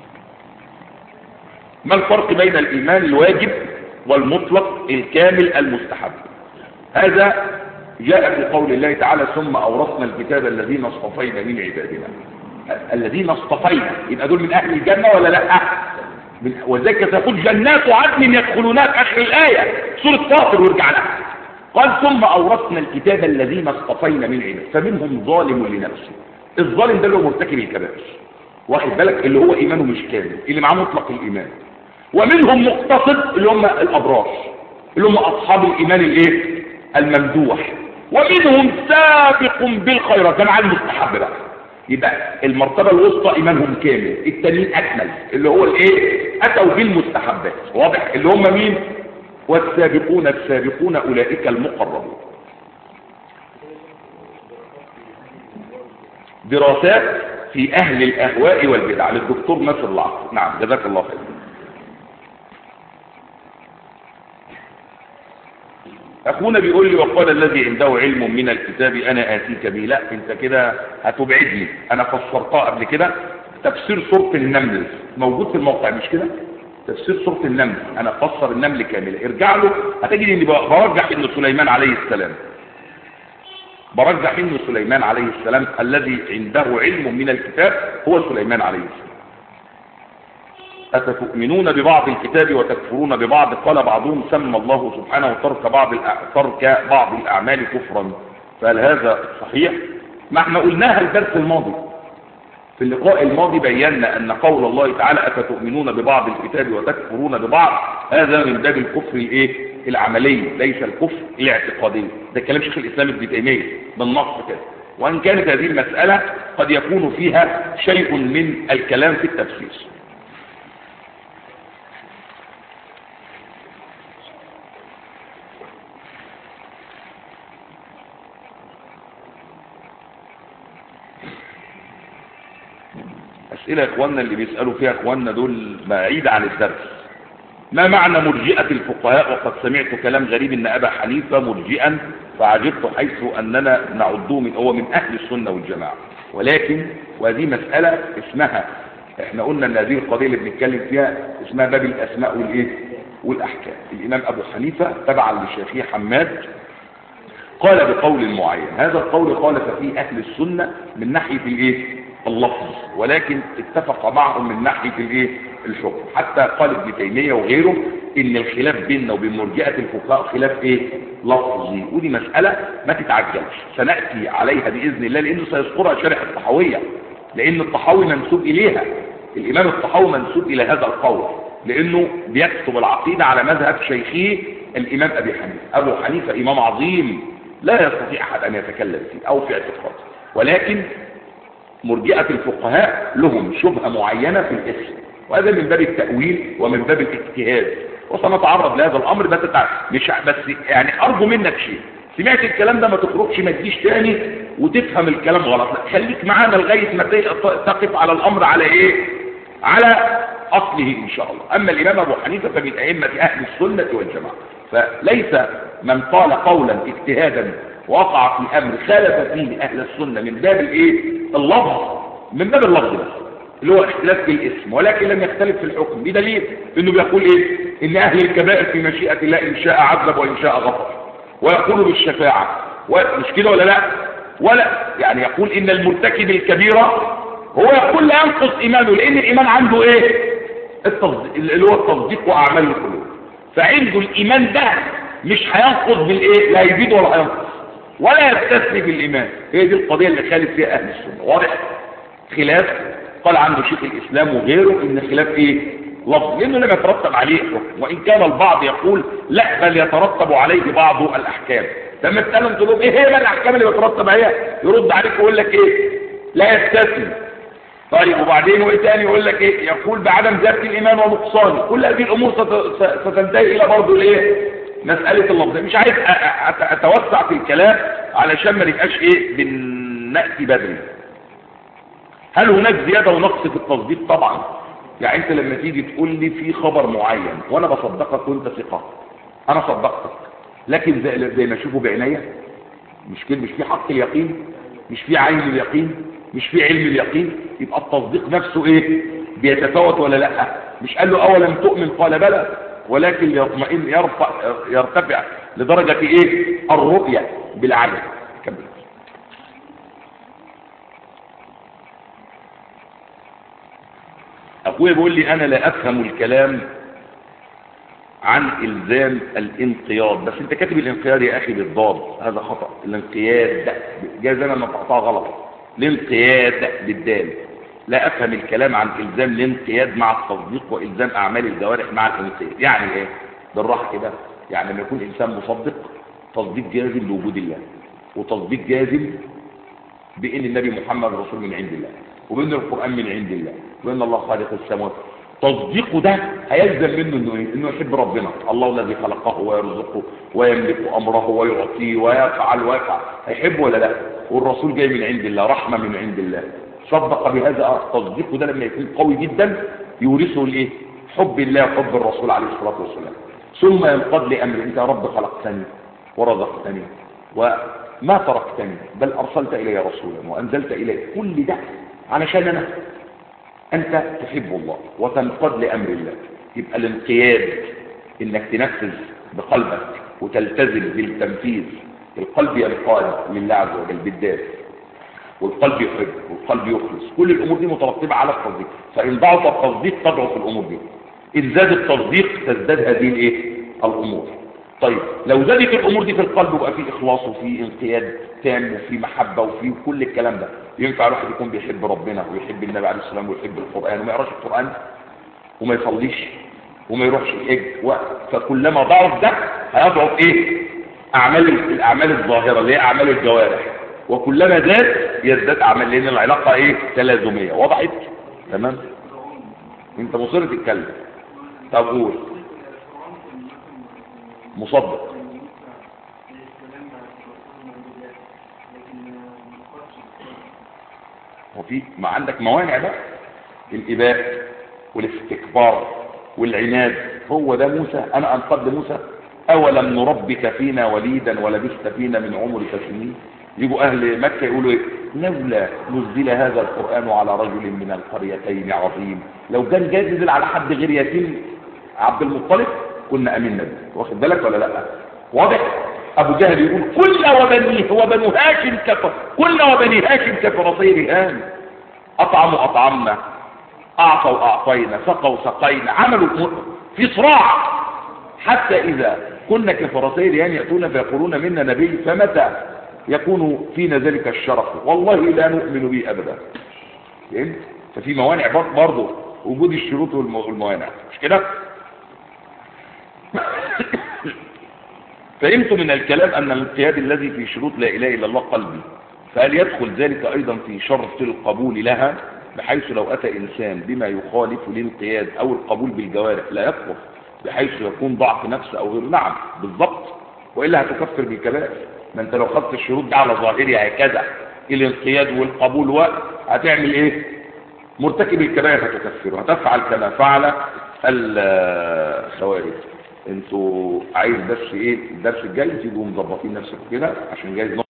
ما الفرق بين الايمان الواجب والمطلق الكامل المستحب هذا جاء في قول الله تعالى ثم أورثنا الكتاب الذين اصطفينا من عبادنا الذين اصطفينا يبقى دول من أهل الجنة ولا لا وذلك سيقول جنات عدن يدخلونها في آخر الآية سورة فاطر وارجع لها قال ثم أورثنا الكتاب الذين اصطفينا من عبادنا فمنهم ظالم لنفسه الظالم ده اللي هو مرتكب الكبائر واخد بالك اللي هو إيمانه مش كامل اللي معاه مطلق الإيمان ومنهم مقتصد اللي هم الأبرار اللي هم أصحاب الإيمان الايه الممدوح ومنهم سابق بالخيرات ده مع المستحب بقى يبقى المرتبة الوسطى إيمانهم كامل التانيين أكمل اللي هو الإيه أتوا بالمستحبات واضح اللي هم مين والسابقون السابقون أولئك المقربون دراسات في أهل الأهواء والبدع للدكتور نصر العصر نعم جزاك الله خير اخونا بيقول لي وقال الذي عنده علم من الكتاب انا اتيك به لا انت كده هتبعدني انا فسرتها قبل كده تفسير سوره النمل موجود في الموقع مش كده تفسير سوره النمل انا فسر النمل كامله ارجع له هتجد اني برجح ان سليمان عليه السلام برجح ان سليمان عليه السلام الذي عنده علم من الكتاب هو سليمان عليه السلام أفتؤمنون ببعض الكتاب وتكفرون ببعض قال بعضهم سمى الله سبحانه ترك بعض ترك بعض الأعمال كفرا فهل هذا صحيح؟ ما احنا قلناها الدرس الماضي في اللقاء الماضي بينا أن قول الله تعالى أفتؤمنون ببعض الكتاب وتكفرون ببعض هذا من باب الكفر الايه؟ العملي ليس الكفر الاعتقادي ده كلام شيخ الإسلام ابن تيمية بالنص كده وأن كانت هذه المسألة قد يكون فيها شيء من الكلام في التفسير أسئلة إخواننا اللي بيسألوا فيها إخواننا دول بعيد عن الدرس ما معنى مرجئة الفقهاء وقد سمعت كلام غريب أن أبا حنيفة مرجئا فعجبت حيث أننا نعده من هو من أهل السنة والجماعة ولكن وهذه مسألة اسمها احنا قلنا ان هذه القضية اللي بنتكلم فيها اسمها باب الأسماء والإيه والأحكام الإمام أبو حنيفة تبعا للشيخي حماد قال بقول معين هذا القول خالف فيه أهل السنة من ناحية الإيه اللفظ ولكن اتفق معهم من ناحية الايه الحكم حتى قال ابن تيمية وغيره ان الخلاف بيننا وبين مرجئة الفقهاء خلاف ايه لفظي ودي مسألة ما تتعجلش سنأتي عليها بإذن الله لانه سيذكرها شارح الطحاوية لان الطحاوي منسوب اليها الامام الطحاوي منسوب الى هذا القول لانه بيكتب العقيدة على مذهب شيخيه الامام ابي حنيفة ابو حنيفة امام عظيم لا يستطيع احد ان يتكلم فيه او في اعتقاده ولكن مرجئة الفقهاء لهم شبهة معينة في الاسم وهذا من باب التأويل ومن باب الاجتهاد وسنتعرض لهذا الأمر بس مش بس يعني أرجو منك شيء سمعت الكلام ده ما تخرجش ما تجيش تاني وتفهم الكلام غلط لا خليك معانا لغاية ما تقف على الأمر على إيه على أصله إن شاء الله أما الإمام أبو حنيفة فمن أئمة أهل السنة والجماعة فليس من قال قولا اجتهادا وقع في امر خالف فيه اهل السنة من باب الايه اللفظ من باب اللفظ بس اللي هو اختلاف في الاسم ولكن لم يختلف في الحكم بدليل انه بيقول ايه ان اهل الكبائر في مشيئة الله ان شاء عذب وان شاء غفر ويقول بالشفاعة مش كده ولا لا ولا يعني يقول ان المرتكب الكبيرة هو يقول لا ينقص ايمانه لان الايمان عنده ايه التصديق اللي هو التصديق واعمال القلوب فعنده الايمان ده مش هينقص بالايه لا يزيد ولا هينقص ولا يستثني بالإيمان هي دي القضية اللي خالف فيها أهل السنة واضح خلاف قال عنده شيخ الإسلام وغيره إن خلاف إيه لفظ لأنه لم يترتب عليه حكم وإن كان البعض يقول لا بل يترتب عليه بعض الأحكام لما تسالهم تقول لهم ايه هي بقى الاحكام اللي بترتب عليها يرد عليك ويقول لك ايه لا يستثني طيب وبعدين وايه تاني يقول لك ايه يقول بعدم زياده الايمان ونقصانه كل هذه الامور ست- ستنتهي الى برضه الايه مساله اللفظ مش عايز أ- أ- اتوسع في الكلام علشان ما نبقاش ايه بناتي بدري هل هناك زياده ونقص في التصديق طبعا يعني انت لما تيجي تقول لي في خبر معين وانا بصدقك وانت ثقه انا صدقتك لكن زي, زي ما اشوفه بعينيا مش كده مش في حق اليقين مش في عين اليقين مش في علم اليقين يبقى التصديق نفسه ايه بيتفاوت ولا لا مش قال له اولم تؤمن قال بلى ولكن يطمئن يرفع يرتفع لدرجة ايه الرؤية بالعدل كمل اخويا بيقول لي انا لا افهم الكلام عن الزام الانقياد بس انت كاتب الانقياد يا اخي بالضاد هذا خطأ الانقياد جاز انا نطقتها غلط الانقياد بالدال لا افهم الكلام عن الزام الانقياد مع التصديق والزام اعمال الجوارح مع الانقياد يعني ايه بالراحه كده يعني لما يكون انسان مصدق تصديق جازم لوجود الله وتصديق جازم بان النبي محمد رسول من عند الله وبان القران من عند الله وان الله خالق السماوات تصديقه ده هيلزم منه انه ايه انه يحب ربنا الله الذي خلقه ويرزقه ويملك امره ويعطيه ويفعل ويفعل هيحبه ولا لا والرسول جاي من عند الله رحمه من عند الله صدق بهذا تصديقه ده لما يكون قوي جدا يورثه الايه حب الله وحب الرسول عليه الصلاه والسلام ثم ينقض لامر انت يا رب خلقتني ورزقتني وما تركتني بل ارسلت الي رسولا وانزلت الي كل ده علشان انا انت تحب الله وتنقض لامر الله يبقى الانقياد انك تنفذ بقلبك وتلتزم بالتنفيذ القلب ينقاد لله عز وجل بالذات والقلب يحب والقلب يخلص كل الامور دي مترتبه على التصديق فان ضعف التصديق تضعف الامور دي ان زاد التصديق تزداد هذه الايه الامور طيب لو زادت الامور دي في القلب وبقى فيه اخلاص وفيه انقياد تام وفي محبه وفي كل الكلام ده ينفع الواحد يكون بيحب ربنا ويحب النبي عليه السلام ويحب القران وما يقراش القران وما يصليش وما يروحش الحج و... فكلما ضعف ده هيضعف ايه اعمال الاعمال الظاهره اللي هي اعمال الجوارح وكلما زاد يزداد اعمال لان العلاقه ايه تلازميه وضحت تمام انت مصر تتكلم طب قول مصدق وفي ما عندك موانع بقى الاباء والاستكبار والعناد هو ده موسى انا انقذ موسى اولم نربك فينا وليدا ولبثت فينا من عمرك سنين يجوا اهل مكه يقولوا ايه لولا نزل هذا القران على رجل من القريتين عظيم لو كان جاي نزل على حد غير يتيم عبد المطلب كنا امنا به واخد بالك ولا لا واضح ابو جهل يقول كل وبنيه وبنو هاشم كفر كل وبني هاشم كفرسي رهان اطعموا اطعمنا اعطوا اعطينا سقوا سقينا عملوا في صراع حتى اذا كنا كفرسي رهان ياتون فيقولون منا نبي فمتى يكون فينا ذلك الشرف والله لا نؤمن به ابدا فهمت ففي موانع برضه وجود الشروط والموانع مش كده فهمت من الكلام أن الانقياد الذي في شروط لا إله إلا الله قلبي فهل يدخل ذلك أيضا في شرط القبول لها بحيث لو أتى إنسان بما يخالف الانقياد أو القبول بالجوارح لا يكفر بحيث يكون ضعف نفس أو غير نعم بالضبط وإلا هتكفر بالكبائر ما أنت لو خدت الشروط دي على ظاهرها هكذا الانقياد والقبول وقت هتعمل إيه مرتكب الكبائر هتكفره هتفعل كما فعل الخوارج انتوا عايز بس ايه الدرس الجاي تيجوا مظبطين نفسكم كده عشان جايز